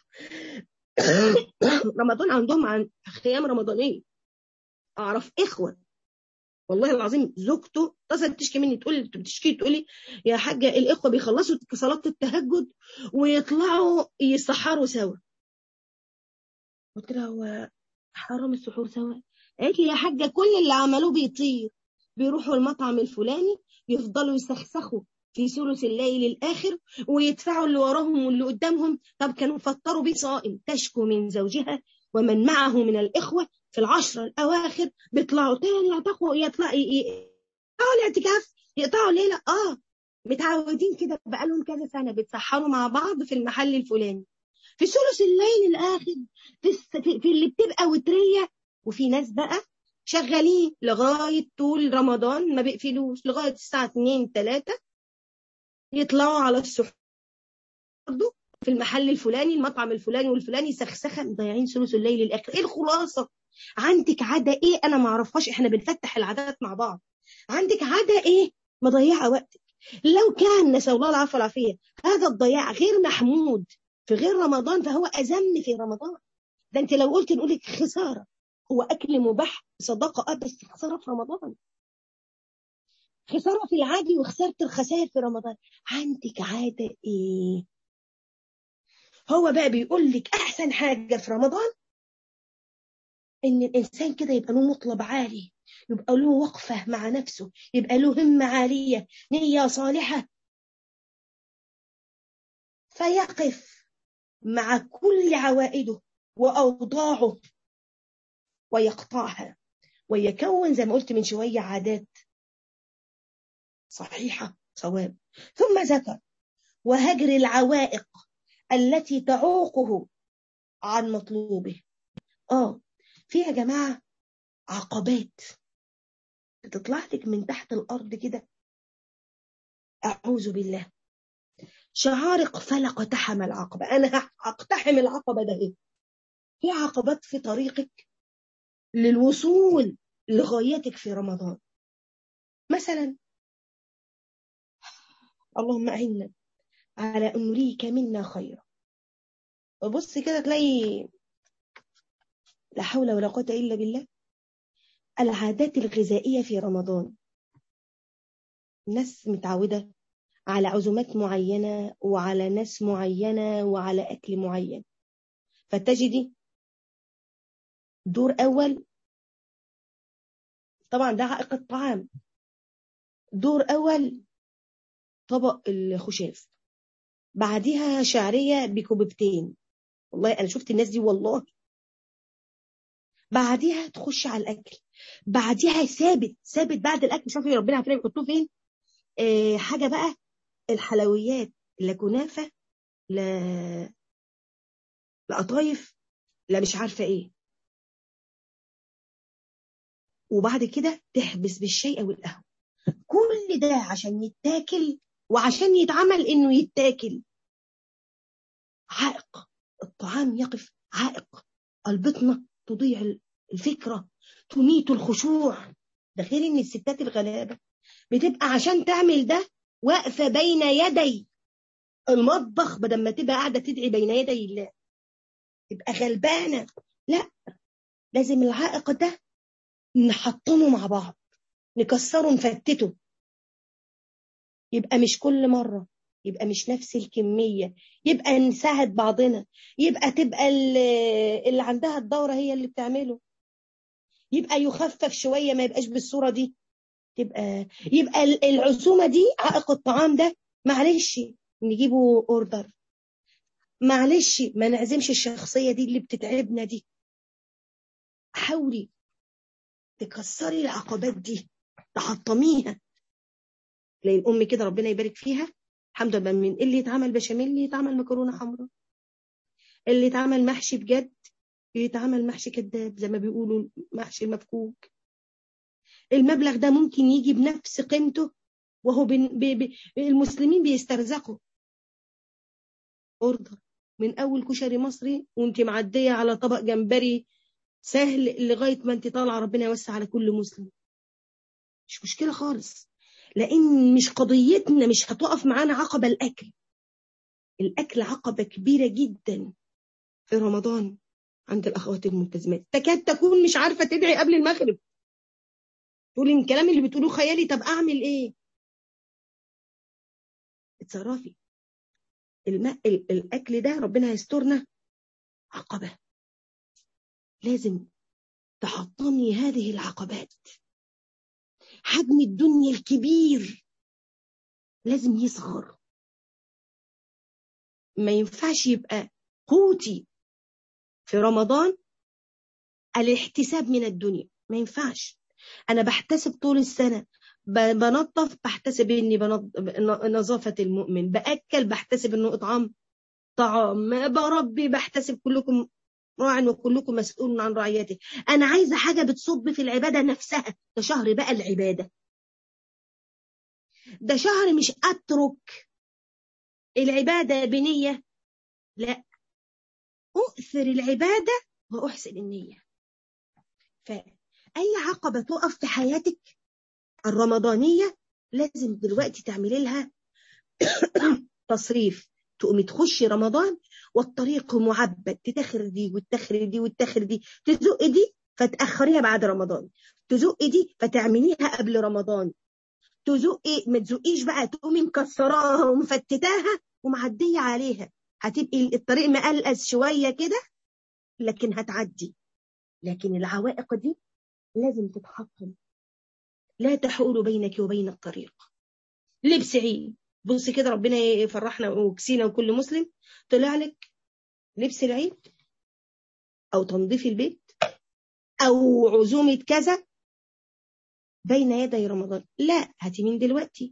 رمضان عندهم عن خيام رمضانية اعرف اخوة والله العظيم زوجته اتصلت تشكي مني تقول لي بتشكي تقول لي يا حاجه الاخوه بيخلصوا صلاه التهجد ويطلعوا يسحروا سوا قلت لها هو حرام السحور سوا قالت لي يا حاجه كل اللي عملوه بيطير بيروحوا المطعم الفلاني يفضلوا يسخسخوا في ثلث الليل الآخر ويدفعوا اللي وراهم واللي قدامهم طب كانوا فطروا بيه صائم تشكو من زوجها ومن معه من الإخوة في العشرة الأواخر بيطلعوا تاني يعتقوا يطلع يقطعوا الاعتكاف يقطعوا ليلة آه متعودين كده بقالهم كذا سنة بيتسحروا مع بعض في المحل الفلاني في ثلث الليل الآخر في, في, في اللي بتبقى وترية وفي ناس بقى شغالين لغاية طول رمضان ما بيقفلوش لغاية الساعة 2 3 يطلعوا على السحور برضه في المحل الفلاني المطعم الفلاني والفلاني سخسخه مضيعين ثلث الليل الاخر ايه الخلاصه عندك عاده ايه انا ما اعرفهاش احنا بنفتح العادات مع بعض عندك عاده ايه مضيعه وقتك لو كان نسال الله العفو والعافيه هذا الضياع غير محمود في غير رمضان فهو اذم في رمضان ده انت لو قلت نقول لك خساره هو اكل مباح صدقه اه بس خساره في رمضان خساره في العادي وخسرت الخسائر في رمضان عندك عاده ايه هو بقى بيقول لك احسن حاجه في رمضان ان الانسان كده يبقى له مطلب عالي يبقى له وقفه مع نفسه يبقى له همه عاليه نيه صالحه فيقف مع كل عوائده واوضاعه ويقطعها ويكون زي ما قلت من شويه عادات صحيحه صواب ثم ذكر وهجر العوائق التي تعوقه عن مطلوبه اه في يا جماعه عقبات بتطلع لك من تحت الارض كده اعوذ بالله شعارق فلق تحم العقبه انا هقتحم العقبه ده ايه في عقبات في طريقك للوصول لغايتك في رمضان مثلا اللهم أعنا على أن نريك منا خيرا وبص كده تلاقي لا حول ولا قوة إلا بالله العادات الغذائية في رمضان ناس متعودة على عزومات معينة وعلى ناس معينة وعلى أكل معين فتجدي دور أول طبعا ده عائق الطعام دور أول طبق الخشاف بعديها شعرية بكوببتين والله أنا شفت الناس دي والله بعديها تخش على الأكل بعديها ثابت ثابت بعد الأكل مش عارف ربنا عارفين يحطوه فين آه حاجة بقى الحلويات لا كنافة لا لا قطايف لا مش عارفة ايه وبعد كده تحبس بالشاي او القهوه كل ده عشان يتاكل وعشان يتعمل انه يتاكل عائق الطعام يقف عائق البطنه تضيع الفكره تميت الخشوع ده غير ان الستات الغلابه بتبقى عشان تعمل ده واقفه بين يدي المطبخ بدل ما تبقى قاعده تدعي بين يدي الله تبقى غلبانه لا لازم العائق ده نحطمه مع بعض نكسره نفتته يبقى مش كل مرة يبقى مش نفس الكمية يبقى نساعد بعضنا يبقى تبقى اللي عندها الدورة هي اللي بتعمله يبقى يخفف شوية ما يبقاش بالصورة دي تبقى يبقى العزومة دي عائق الطعام ده معلش نجيبه اوردر معلش ما نعزمش الشخصية دي اللي بتتعبنا دي حاولي تكسري العقبات دي تحطميها تلاقي الام كده ربنا يبارك فيها الحمد لله من اللي يتعمل بشاميل اللي يتعمل مكرونه حمراء اللي يتعمل محشي بجد يتعمل محشي كذاب زي ما بيقولوا محشي مفكوك المبلغ ده ممكن يجي بنفس قيمته وهو بي بي المسلمين بيسترزقوا اوردر من اول كشري مصري وانت معديه على طبق جمبري سهل لغايه ما انت طالعه ربنا يوسع على كل مسلم مش مشكله خالص لان مش قضيتنا مش هتقف معانا عقبه الاكل الاكل عقبه كبيره جدا في رمضان عند الاخوات الملتزمات تكاد تكون مش عارفه تدعي قبل المغرب تقول الكلام اللي بتقوله خيالي طب اعمل ايه اتصرفي الماء الاكل ده ربنا يسترنا عقبه لازم تحطمي هذه العقبات حجم الدنيا الكبير لازم يصغر ما ينفعش يبقى قوتي في رمضان الاحتساب من الدنيا ما ينفعش انا بحتسب طول السنه بنظف بحتسب اني نظافه المؤمن باكل بحتسب انه اطعام طعام بربي بحتسب كلكم راع وكلكم مسؤول عن رعيته انا عايزه حاجه بتصب في العباده نفسها ده شهر بقى العباده ده شهر مش اترك العباده بنيه لا اؤثر العباده واحسن النيه فاي عقبه تقف في حياتك الرمضانيه لازم دلوقتي تعملي لها تصريف تقومي تخشي رمضان والطريق معبد تتخر دي وتتخر دي وتتخر دي تزق دي فتأخريها بعد رمضان تزق دي فتعمليها قبل رمضان تزقي ما تزقيش بقى تقومي مكسراها ومفتتاها ومعدية عليها هتبقي الطريق مقلقز شوية كده لكن هتعدي لكن العوائق دي لازم تتحطم لا تحول بينك وبين الطريق لبس عيد بصي كده ربنا يفرحنا وكسينا وكل مسلم طلع لك لبس العيد او تنظيف البيت او عزومه كذا بين يدي رمضان لا هاتي من دلوقتي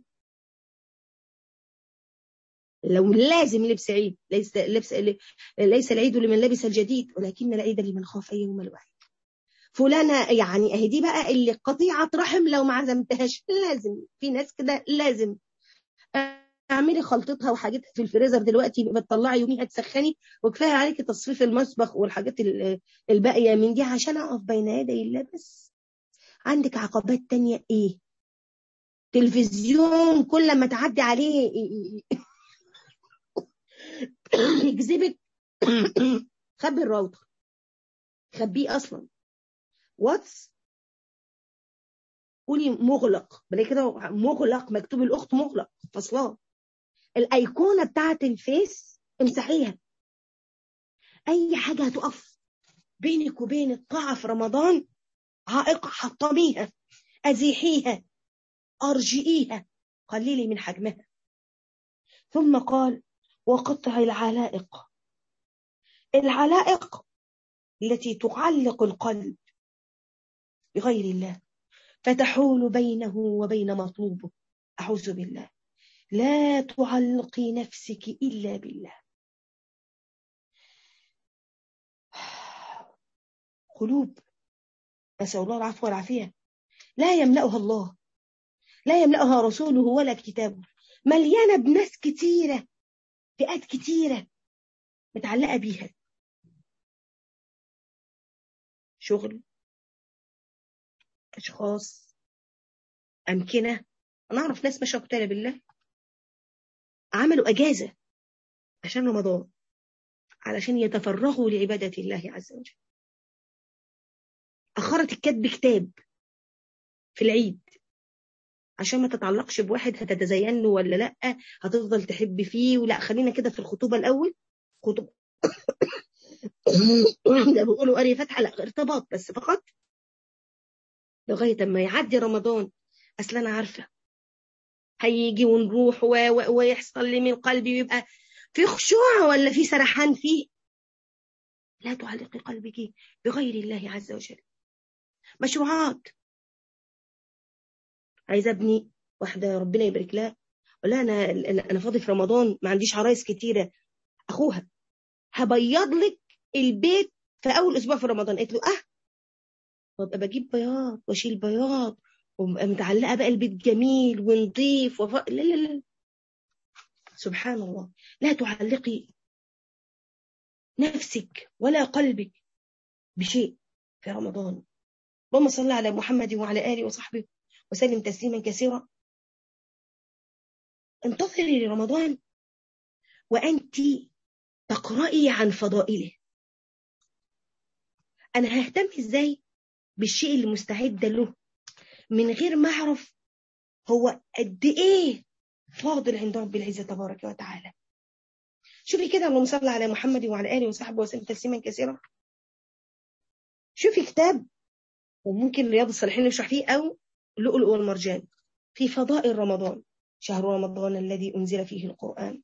لو لازم لبس عيد ليس لبس ليس العيد لمن لبس الجديد ولكن العيد لمن خاف يوم الوعيد فلانة يعني اهي دي بقى اللي قطيعة رحم لو ما عزمتهاش لازم في ناس كده لازم اعملي خلطتها وحاجتها في الفريزر دلوقتي بتطلعي يوميها تسخني وكفايه عليكي تصفيف المسبخ والحاجات الباقيه من دي عشان اقف بين يدي الله بس عندك عقبات تانية ايه تلفزيون كل ما تعدي عليه يجذبك خبي الراوتر خبيه اصلا واتس قولي مغلق بلاقي كده مغلق مكتوب الاخت مغلق فصلاه الايقونه بتاعت الفيس امسحيها اي حاجه هتقف بينك وبين الطاعه في رمضان عائق حطميها ازيحيها ارجئيها قللي من حجمها ثم قال وقطع العلائق العلائق التي تعلق القلب بغير الله فتحول بينه وبين مطلوبه أعوذ بالله لا تعلقي نفسك إلا بالله قلوب نسأل الله العفو والعافية لا يملأها الله لا يملأها رسوله ولا كتابه مليانة بناس كتيرة فئات كتيرة متعلقة بيها شغل أشخاص أمكنة أنا أعرف ناس ما شاء بالله عملوا أجازة عشان رمضان علشان يتفرغوا لعبادة الله عز وجل أخرت الكتب كتاب في العيد عشان ما تتعلقش بواحد هتتزين له ولا لا هتفضل تحب فيه ولا خلينا كده في الخطوبة الأول خطوبة ده بيقولوا قري فتحة لا ارتباط بس فقط لغاية ما يعدي رمضان أصل أنا عارفة هيجي ونروح و... و... ويحصل لي من قلبي ويبقى في خشوع ولا في سرحان فيه لا تعلقي قلبك بغير الله عز وجل مشروعات عايزه ابني واحده ربنا يبارك لها ولا انا انا فاضي في رمضان ما عنديش عرايس كتيره اخوها هبيض لك البيت في اول اسبوع في رمضان قالت له اه وابقى بجيب بياض واشيل بياض ومتعلقه بقى البيت جميل ونظيف وف... لا لا لا سبحان الله لا تعلقي نفسك ولا قلبك بشيء في رمضان اللهم صل على محمد وعلى اله وصحبه وسلم تسليما كثيرا انتظري لرمضان وانت تقرأي عن فضائله انا ههتم ازاي بالشيء اللي مستعده له من غير ما اعرف هو قد ايه فاضل عند رب العزه تبارك وتعالى شوفي كده اللهم صل على محمد وعلى اله وصحبه وسلم تسليما كثيرا شوفي كتاب وممكن رياض الصالحين نشرح فيه او اللؤلؤ والمرجان في فضائل رمضان شهر رمضان الذي أنزل فيه القرآن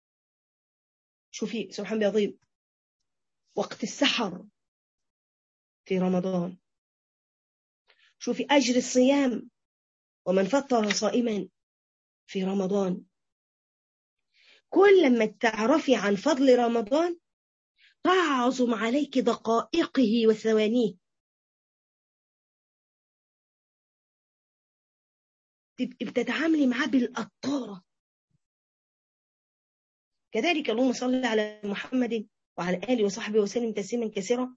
شوفي سبحان الله العظيم وقت السحر في رمضان شوفي أجر الصيام ومن فطر صائما في رمضان كل ما تعرفي عن فضل رمضان تعظم عليك دقائقه وثوانيه تبقي بتتعاملي معاه بالقطارة كذلك اللهم صل على محمد وعلى آله وصحبه وسلم تسليما كثيرا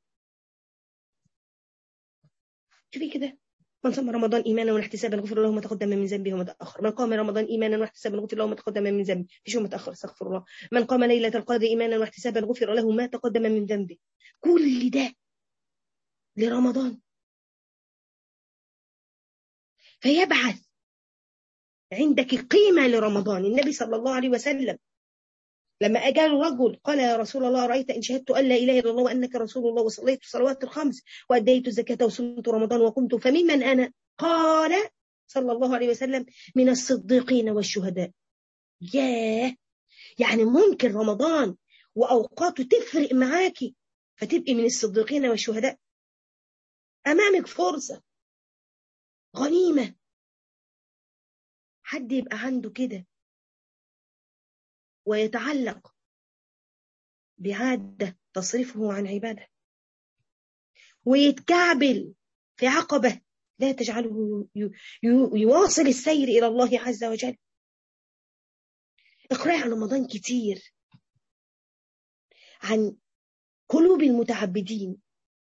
شوفي كده من صام رمضان ايمانا واحتسابا غفر له ما تقدم من ذنبه وما تاخر من قام رمضان ايمانا واحتسابا غفر له ما تقدم من ذنبه فيش ما تاخر استغفر الله من قام ليله القدر ايمانا واحتسابا غفر له ما تقدم من ذنبه كل ده لرمضان فيبعث عندك قيمه لرمضان النبي صلى الله عليه وسلم لما أجال رجل قال يا رسول الله رأيت إن شهدت أن لا إله إلا الله وأنك رسول الله وصليت الصلوات الخمس وأديت الزكاة وصمت رمضان وقمت فممن أنا قال صلى الله عليه وسلم من الصديقين والشهداء ياه يعني ممكن رمضان وأوقاته تفرق معاكي فتبقي من الصديقين والشهداء أمامك فرصة غنيمة حد يبقى عنده كده ويتعلق بعادة تصرفه عن عبادة ويتكعبل في عقبة لا تجعله يواصل السير إلى الله عز وجل اقرأي عن رمضان كتير عن قلوب المتعبدين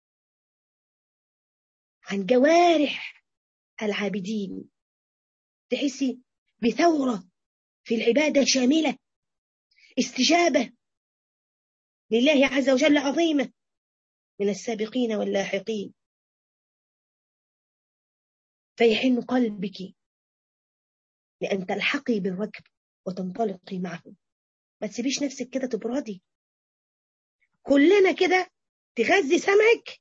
عن جوارح العابدين تحسي بثورة في العبادة شاملة استجابة لله عز وجل عظيمة من السابقين واللاحقين فيحن قلبك لأن تلحقي بالركب وتنطلقي معهم ما تسيبيش نفسك كده تبردي كلنا كده تغذي سمعك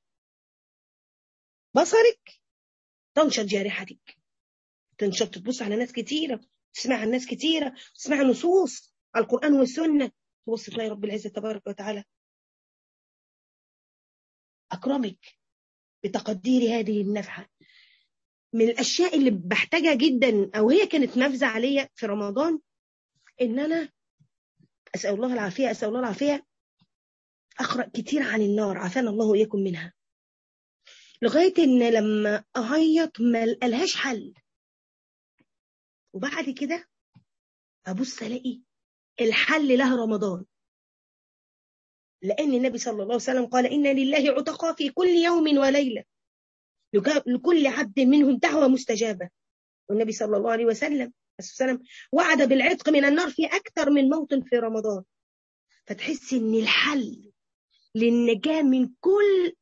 بصرك تنشط جارحتك تنشط تبص على ناس كتيرة تسمع عن ناس كتيرة تسمع نصوص على القرآن والسنة تبص تلاقي رب العزة تبارك وتعالى أكرمك بتقدير هذه النفحة من الأشياء اللي بحتاجها جدا أو هي كانت نافذة عليا في رمضان إن أنا أسأل الله العافية أسأل الله العافية أقرأ كتير عن النار عافانا الله وإياكم منها لغاية إن لما أعيط ما لقالهاش حل وبعد كده أبص ألاقي الحل لها رمضان لأن النبي صلى الله عليه وسلم قال إن لله عتقاء في كل يوم وليلة لكل عبد منهم دعوة مستجابة والنبي صلى الله عليه وسلم وسلم وعد بالعتق من النار في أكثر من موطن في رمضان فتحس إن الحل للنجاة من كل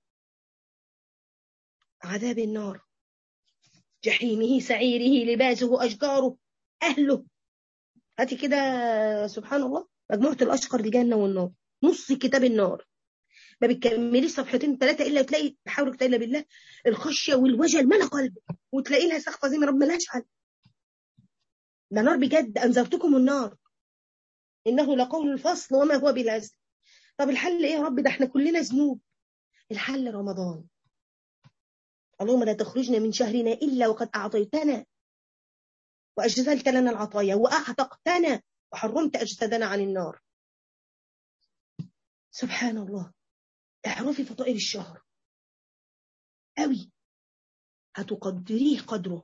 عذاب النار جحيمه سعيره لباسه أشجاره أهله هاتي كده سبحان الله مجموعة الأشقر الجنة والنار نص كتاب النار ما بتكمليش صفحتين ثلاثة إلا تلاقي بحاولك إلا بالله الخشية والوجل ملا قلبك وتلاقي لها سخطة زي ما رب ملهاش حل ده نار بجد أنذرتكم النار إنه لقول الفصل وما هو بالعزل طب الحل إيه يا رب ده احنا كلنا ذنوب الحل رمضان اللهم لا تخرجنا من شهرنا إلا وقد أعطيتنا وأجزلت لنا العطايا وأعتقتنا وحرمت أجسادنا عن النار سبحان الله اعرفي فضائل الشهر قوي هتقدريه قدره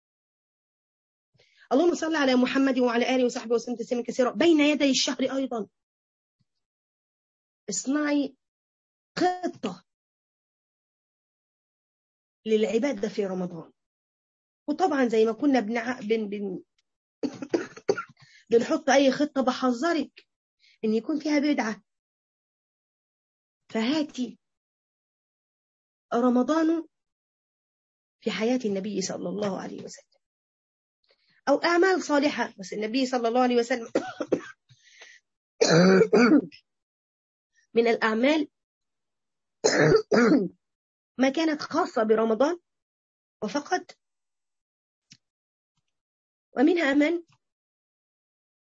اللهم صل على محمد وعلى آله وصحبه وسلم تسليما كثيرا بين يدي الشهر أيضا اصنعي خطة للعبادة في رمضان وطبعا زي ما كنا بنع... بن... بن... بنحط أي خطة بحذرك إن يكون فيها بدعة فهاتي رمضان في حياة النبي صلى الله عليه وسلم أو أعمال صالحة بس النبي صلى الله عليه وسلم من الأعمال ما كانت خاصة برمضان وفقط ومنها من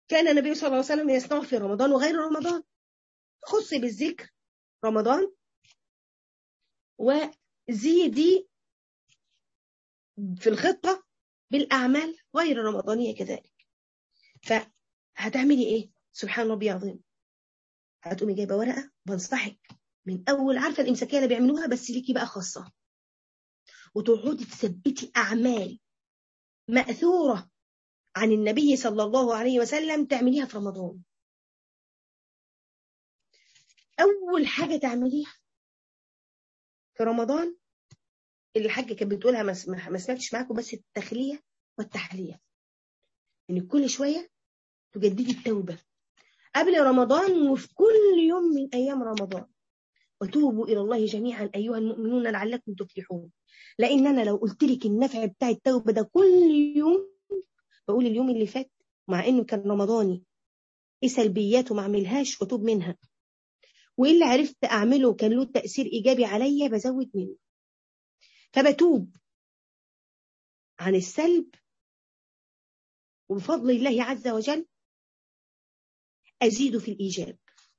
كان النبي صلى الله عليه وسلم يصنع في رمضان وغير رمضان خص بالذكر رمضان وزيدي في الخطة بالأعمال غير رمضانية كذلك فهتعملي إيه سبحان ربي عظيم هتقومي جايبة ورقة بنصحك من أول عارفة الإمساكية اللي بيعملوها بس ليكي بقى خاصة وتقعدي تثبتي أعمال مأثورة عن النبي صلى الله عليه وسلم تعمليها في رمضان أول حاجة تعمليها في رمضان اللي الحاجة كانت بتقولها ما سمعتش معاكم بس التخلية والتحلية إن كل شوية تجددي التوبة قبل رمضان وفي كل يوم من أيام رمضان وتوبوا إلى الله جميعا أيها المؤمنون لعلكم تفلحون لأن أنا لو قلت لك النفع بتاع التوبة ده كل يوم بقول اليوم اللي فات مع إنه كان رمضاني إيه سلبيات وما أعملهاش وأتوب منها وإيه اللي عرفت أعمله كان له تأثير إيجابي عليا بزود منه فبتوب عن السلب وبفضل الله عز وجل أزيد في الإيجاب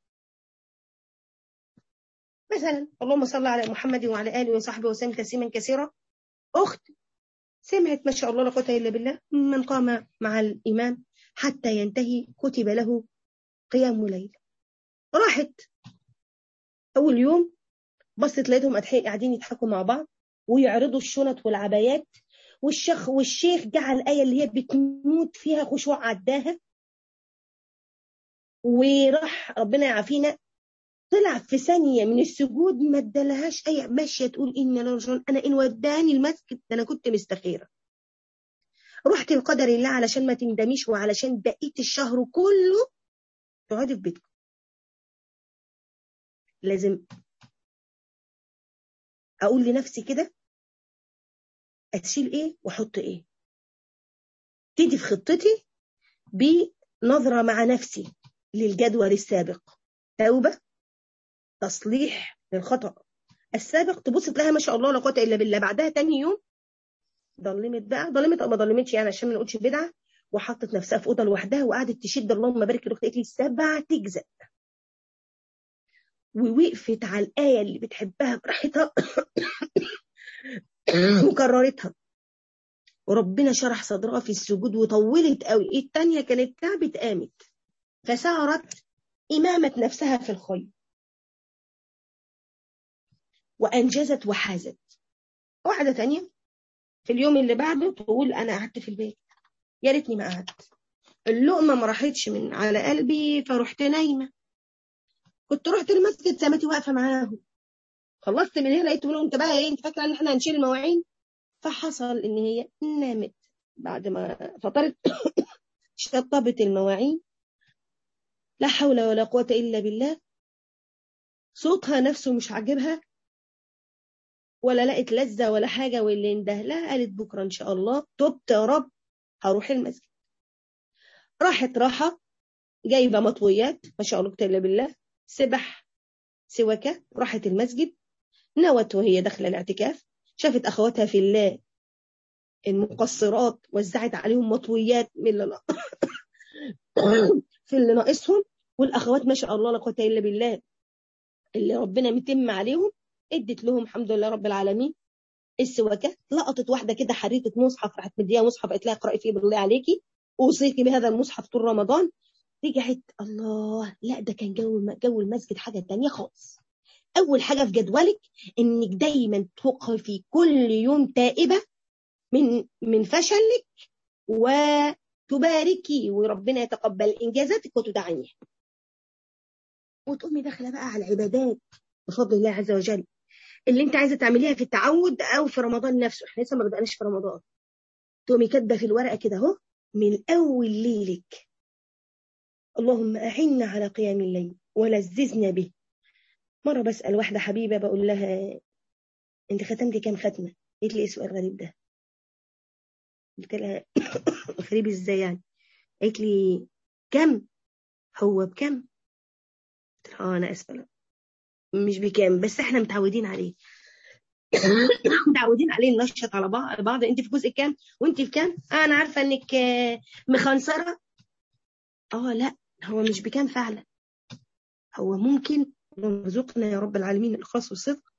مثلا اللهم صل على محمد وعلى آله وصحبه وسلم تسليما كثيرا أخت سمعت ما شاء الله لا قوة إلا بالله من قام مع الإمام حتى ينتهي كتب له قيام ليل راحت أول يوم بصت لقيتهم قاعدين يضحكوا مع بعض ويعرضوا الشنط والعبايات والشيخ والشيخ جعل الآية اللي هي بتموت فيها خشوع عداها وراح ربنا يعافينا طلع في ثانية من السجود ما ادالهاش أي ماشية تقول إن رجل أنا إن وداني المسجد أنا كنت مستخيرة رحت لقدر الله علشان ما تندميش وعلشان بقية الشهر كله تقعدي في بيتكم لازم أقول لنفسي كده أتشيل إيه وأحط إيه تيجي في خطتي بنظرة مع نفسي للجدول السابق توبة تصليح للخطأ السابق تبص تلاقيها ما شاء الله لا قوه الا بالله بعدها تاني يوم ضلمت بقى ضلمت او ما ضلمتش يعني عشان ما نقولش بدعه وحطت نفسها في اوضه لوحدها وقعدت تشد اللهم بارك له قالت لي سبع تجزأ ووقفت على الايه اللي بتحبها براحتها وكررتها وربنا شرح صدرها في السجود وطولت قوي الثانيه كانت تعبت قامت فسارت إمامة نفسها في الخير وأنجزت وحازت واحدة تانية في اليوم اللي بعده تقول أنا قعدت في البيت يا ريتني ما قعدت اللقمة ما راحتش من على قلبي فرحت نايمة كنت رحت المسجد سمتي واقفة معاهم خلصت من هنا لقيت انت بقى ايه انت فاكره ان احنا هنشيل المواعين فحصل ان هي نامت بعد ما فطرت شطبت المواعين لا حول ولا قوة إلا بالله صوتها نفسه مش عاجبها ولا لقت لذة ولا حاجة واللي اندهلها قالت بكرة إن شاء الله تبت يا رب هروح المسجد راحت راحة جايبة مطويات ما شاء الله إلا بالله سبح سواكة راحت المسجد نوت وهي داخلة الاعتكاف شافت أخواتها في الله المقصرات وزعت عليهم مطويات من اللي في اللي ناقصهم والاخوات ما شاء الله لا قوه الا بالله اللي ربنا متم عليهم ادت لهم الحمد لله رب العالمين السواكات لقطت واحده كده حريته مصحف راحت مديها مصحف قالت لها اقراي فيه بالله عليكي اوصيكي بهذا المصحف طول رمضان رجعت الله لا ده كان جو جو المسجد حاجه تانية خالص اول حاجه في جدولك انك دايما توقفي كل يوم تائبه من من فشلك وتباركي وربنا يتقبل انجازاتك وتدعميها وتقومي داخله بقى على العبادات بفضل الله عز وجل اللي انت عايزه تعمليها في التعود او في رمضان نفسه احنا لسه ما بدأناش في رمضان تقومي كاتبه في الورقه كده اهو من اول ليلك اللهم اعنا على قيام الليل ولذذنا به مره بسال واحده حبيبه بقول لها انت ختمتي كام ختمه قالت لي ايه السؤال الغريب ده قلت لها غريب ازاي يعني قالت لي كم هو بكم اه انا اسفه مش بكام بس احنا متعودين عليه متعودين عليه ننشط على بعض انت في جزء كام وانت في كام انا عارفه انك مخنصره اه لا هو مش بكام فعلا هو ممكن يرزقنا يا رب العالمين الإخلاص والصدق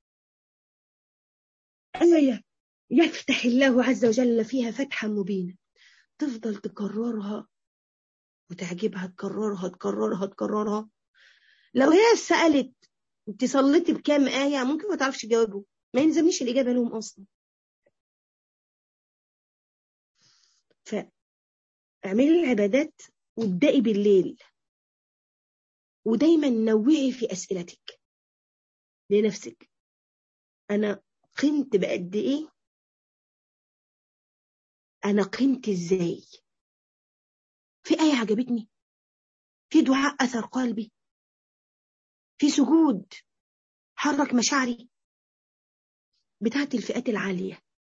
آية يفتح الله عز وجل فيها فتحا مبينا تفضل تكررها وتعجبها تكررها تكررها تكررها لو هي سألت انت صليتي بكام آية ممكن ما تعرفش تجاوبه ما يلزمنيش الإجابة لهم أصلا فاعملي العبادات وابدأي بالليل ودايما نوعي في أسئلتك لنفسك أنا قمت بقد إيه أنا قمت إزاي في آية عجبتني في دعاء أثر قلبي في سجود حرك مشاعري بتاعت الفئات العالية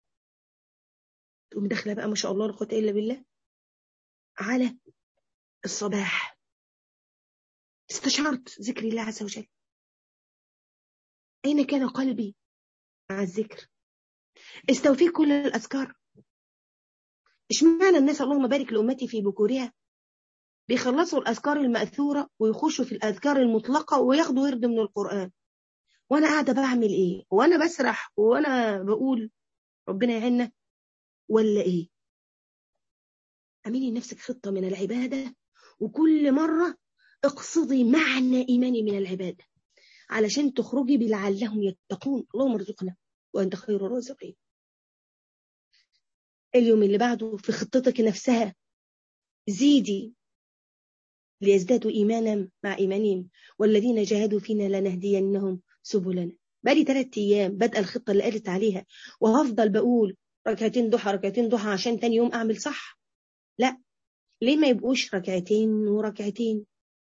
تقوم داخلة بقى ما شاء الله لا قوة إلا بالله على الصباح استشعرت ذكر الله عز وجل أين كان قلبي مع الذكر استوفي كل الأذكار اشمعنى الناس اللهم بارك لأمتي في بكورها بيخلصوا الأذكار المأثورة ويخشوا في الأذكار المطلقة وياخدوا ورد من القرآن وأنا قاعدة بعمل إيه وأنا بسرح وأنا بقول ربنا يعيننا ولا إيه اعملي لنفسك خطة من العبادة وكل مرة اقصدي معنى إيماني من العبادة علشان تخرجي بلعلهم يتقون اللهم ارزقنا وأنت خير الرازقين اليوم اللي بعده في خطتك نفسها زيدي ليزدادوا إيمانا مع إيمانهم والذين جاهدوا فينا لنهدينهم سبلنا بقالي ثلاث أيام بدأ الخطة اللي قالت عليها وهفضل بقول ركعتين ضحى ركعتين ضحى عشان تاني يوم أعمل صح لا ليه ما يبقوش ركعتين وركعتين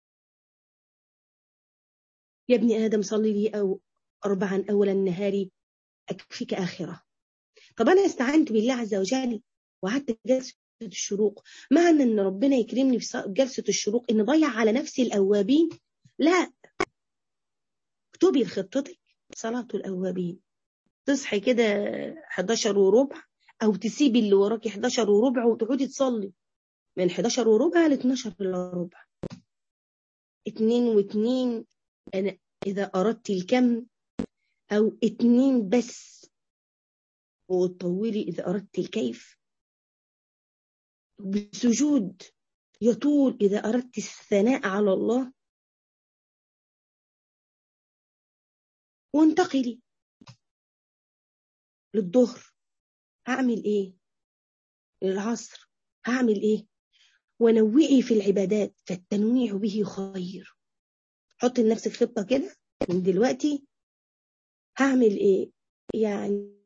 يا ابن آدم صلي لي أو أربعا أول النهار أكفيك آخرة طب أنا استعنت بالله عز وجل وقعدت جلسة الشروق معنى أن ربنا يكرمني في جلسة الشروق إن ضيع على نفسي الأوابين لا اكتبي لخطتك صلاة الأوابين تصحي كده 11 وربع أو تسيبي اللي وراكي 11 وربع وتقعدي تصلي من 11 وربع ل 12 الا ربع اتنين واتنين أنا إذا أردت الكم أو اتنين بس وتطولي إذا أردت الكيف بسجود يطول إذا أردت الثناء على الله وانتقلي للظهر هعمل ايه للعصر هعمل ايه ونوعي في العبادات فالتنويع به خير حط لنفسك خطة كده من دلوقتي هعمل ايه يعني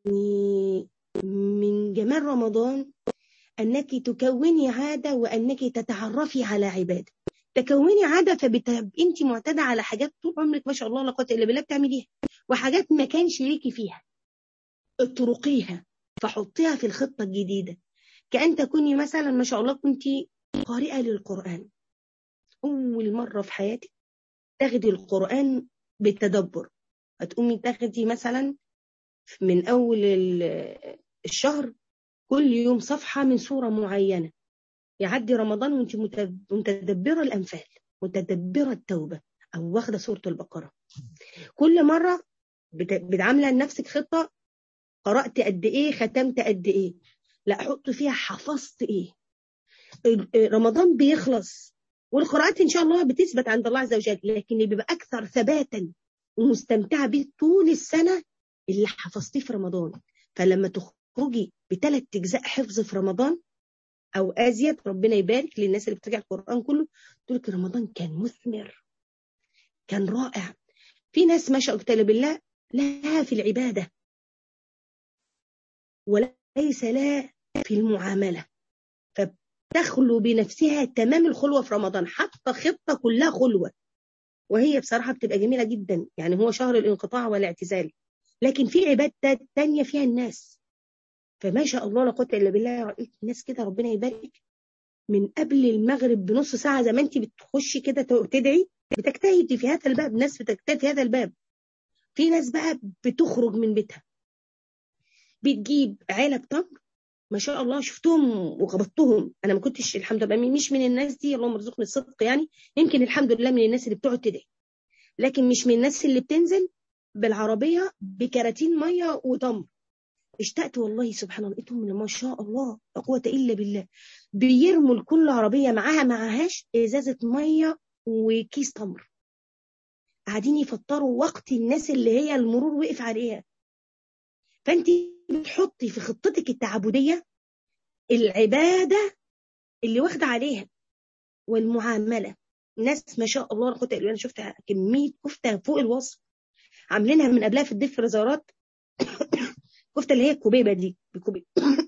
من جمال رمضان أنك تكوني عادة وأنك تتعرفي على عبادة تكوني عادة فبتبقى انت معتادة على حاجات طول عمرك ما شاء الله لا قوة إلا بالله بتعمليها وحاجات ما كانش ليكي فيها اتركيها فحطيها في الخطة الجديدة كأن تكوني مثلا ما شاء الله كنت قارئة للقرآن أول مرة في حياتك تاخدي القرآن بالتدبر هتقومي تاخدي مثلا من أول الشهر كل يوم صفحة من سورة معينة يعدي رمضان وانت متدبرة الأنفال متدبرة التوبة أو واخدة سورة البقرة كل مرة بتعاملة لنفسك خطة قرأت قد إيه ختمت قد إيه لا أحط فيها حفظت إيه رمضان بيخلص والقراءات إن شاء الله بتثبت عند الله عز وجل لكن اللي بيبقى أكثر ثباتا ومستمتعة بيه طول السنة اللي حفظتيه في رمضان فلما تخرجي بثلاث أجزاء حفظ في رمضان أو أزيد ربنا يبارك للناس اللي بترجع القرآن كله تقول لك رمضان كان مثمر كان رائع في ناس ما شاء الله بالله لها في العبادة وليس لها في المعاملة فبتخلو بنفسها تمام الخلوة في رمضان حتى خطة كلها خلوة وهي بصراحة بتبقى جميلة جدا يعني هو شهر الانقطاع والاعتزال لكن في عبادة تانية فيها الناس فما شاء الله لا قوه الا بالله رأيت الناس كده ربنا يبارك من قبل المغرب بنص ساعة زي ما انت بتخشي كده تدعي بتجتهدي في هذا الباب ناس بتجتهد في هذا الباب في ناس بقى بتخرج من بيتها بتجيب علب تمر ما شاء الله شفتهم وغبطتهم انا ما كنتش الحمد لله مش من الناس دي اللهم ارزقني الصدق يعني يمكن الحمد لله من الناس اللي بتقعد تدعي لكن مش من الناس اللي بتنزل بالعربيه بكراتين ميه وتمر اشتقت والله سبحان الله لقيتهم ما شاء الله لا قوه الا بالله بيرموا لكل عربيه معاها معهاش ازازه ميه وكيس تمر قاعدين يفطروا وقت الناس اللي هي المرور وقف عليها فانت بتحطي في خطتك التعبديه العباده اللي واخده عليها والمعامله ناس ما شاء الله انا انا شفت كميه كفته فوق الوصف عاملينها من قبلها في الديفريزرات كفته اللي هي الكوبيبه دي بكوبيبه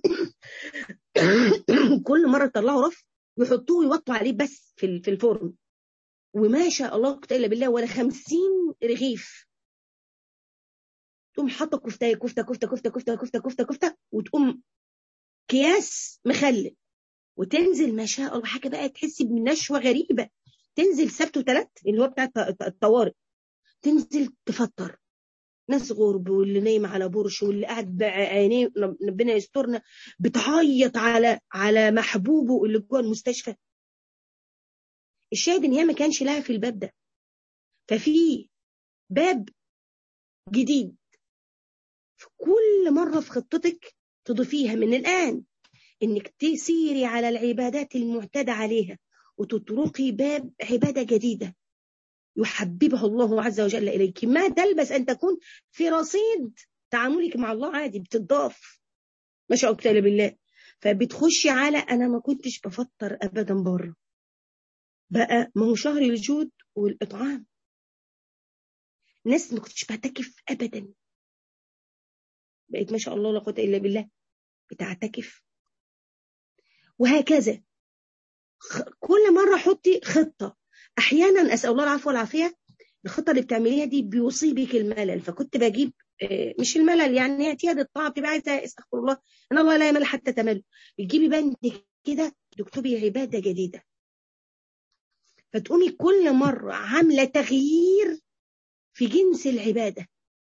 كل مره يطلعوا رف يحطوه ويوطوا عليه بس في في الفرن وما شاء الله الا بالله ولا 50 رغيف تقوم حاطه كفته كفته كفته كفته كفته كفته كفته كفته وتقوم اكياس مخلل وتنزل ما شاء الله حاجه بقى تحسي بنشوه غريبه تنزل سبت وثلاث اللي هو بتاع الطوارئ تنزل تفطر ناس غرب واللي نايم على برش واللي قاعد بعينيه ربنا يسترنا بتعيط على على محبوبه اللي جوه المستشفى الشاهد ان هي ما كانش لها في الباب ده ففي باب جديد في كل مره في خطتك تضيفيها من الان انك تسيري على العبادات المعتاد عليها وتطرقي باب عباده جديده يحببها الله عز وجل اليك ما تلبس ان تكون في رصيد تعاملك مع الله عادي بتضاف ما شاء الله بالله فبتخشي على انا ما كنتش بفطر ابدا بره بقى ما هو شهر الجود والاطعام ناس ما كنتش بعتكف ابدا بقيت ما شاء الله لا قوه الا بالله بتعتكف وهكذا كل مره حطي خطه احيانا اسال الله العفو والعافيه الخطه اللي بتعمليها دي بيصيبك الملل فكنت بجيب مش الملل يعني اعتياد الطاعه بتبقى عايزه استغفر الله ان الله لا يمل حتى تمل بتجيبي بند كده تكتبي عباده جديده فتقومي كل مره عامله تغيير في جنس العباده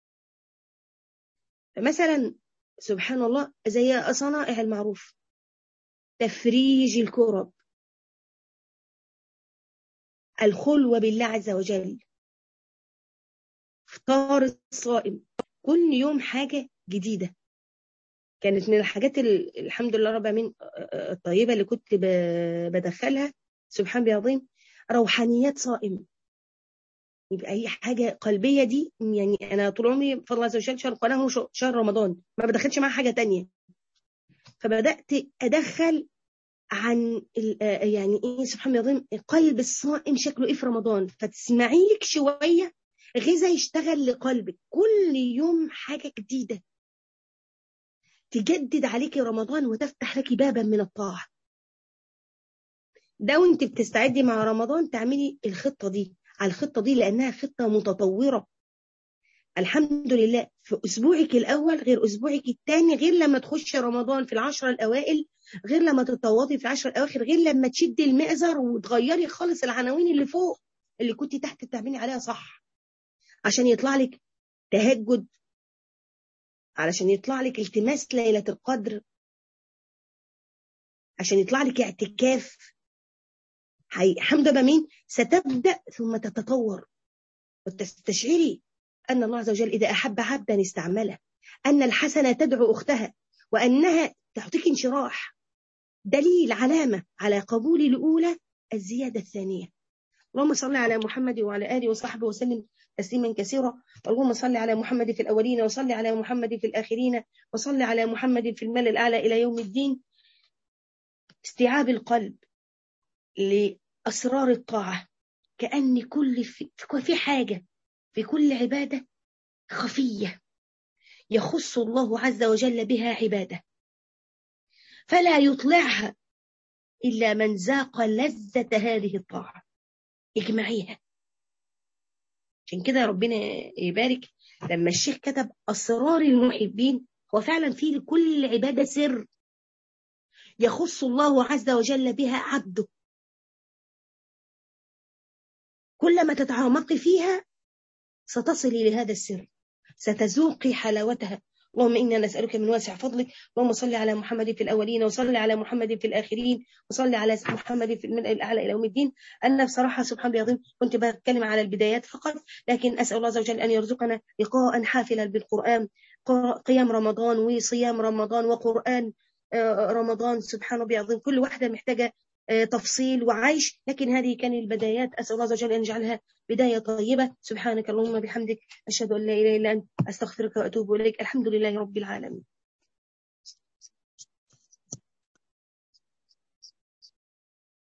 فمثلا سبحان الله زي صنائع المعروف تفريج الكرب الخلوة بالله عز وجل فطار الصائم كل يوم حاجة جديدة كانت من الحاجات الحمد لله رب العالمين الطيبة اللي كنت بدخلها سبحان الله العظيم روحانيات صائم يبقى أي حاجة قلبية دي يعني أنا طول عمري بفضل الله عز وجل شهر القناة هو شهر رمضان ما بدخلش معاه حاجة تانية فبدأت أدخل عن يعني ايه سبحان الله العظيم قلب الصائم شكله ايه في رمضان فتسمعي لك شويه غذاء يشتغل لقلبك كل يوم حاجه جديده تجدد عليك رمضان وتفتح لك بابا من الطاعه ده وانت بتستعدي مع رمضان تعملي الخطه دي على الخطه دي لانها خطه متطوره الحمد لله في اسبوعك الاول غير اسبوعك الثاني غير لما تخشي رمضان في العشره الاوائل غير لما تتواضي في العشر الاواخر غير لما تشدي المئزر وتغيري خالص العناوين اللي فوق اللي كنت تحت تعملي عليها صح عشان يطلع لك تهجد علشان يطلع لك التماس ليلة القدر عشان يطلع لك اعتكاف حمد بمين ستبدأ ثم تتطور وتستشعري أن الله عز وجل إذا أحب عبدا استعمله أن الحسنة تدعو أختها وأنها تعطيك انشراح دليل علامة على قبول الأولى الزيادة الثانية اللهم صل على محمد وعلى آله وصحبه وسلم تسليما كثيرا اللهم صل على محمد في الأولين وصل على محمد في الآخرين وصل على محمد في المال الأعلى إلى يوم الدين استيعاب القلب لأسرار الطاعة كأن كل في, في حاجة في كل عبادة خفية يخص الله عز وجل بها عباده فلا يطلعها إلا من ذاق لذة هذه الطاعة اجمعيها عشان كده ربنا يبارك لما الشيخ كتب أسرار المحبين هو فعلا في لكل عبادة سر يخص الله عز وجل بها عبده كلما تتعمقي فيها ستصلي لهذا السر ستذوقي حلاوتها اللهم إنا نسألك من واسع فضلك اللهم صل على محمد في الأولين وصل على محمد في الآخرين وصل على محمد في الملأ الأعلى إلى يوم الدين أنا بصراحة سبحان الله العظيم كنت بتكلم على البدايات فقط لكن أسأل الله عز وجل أن يرزقنا لقاء حافلا بالقرآن قيام رمضان وصيام رمضان وقرآن آه، رمضان سبحان الله العظيم كل واحدة محتاجة آه، تفصيل وعيش لكن هذه كان البدايات أسأل الله عز وجل أن يجعلها بداية طيبة سبحانك اللهم بحمدك أشهد أن لا إله إلا أنت أستغفرك وأتوب إليك الحمد لله رب العالمين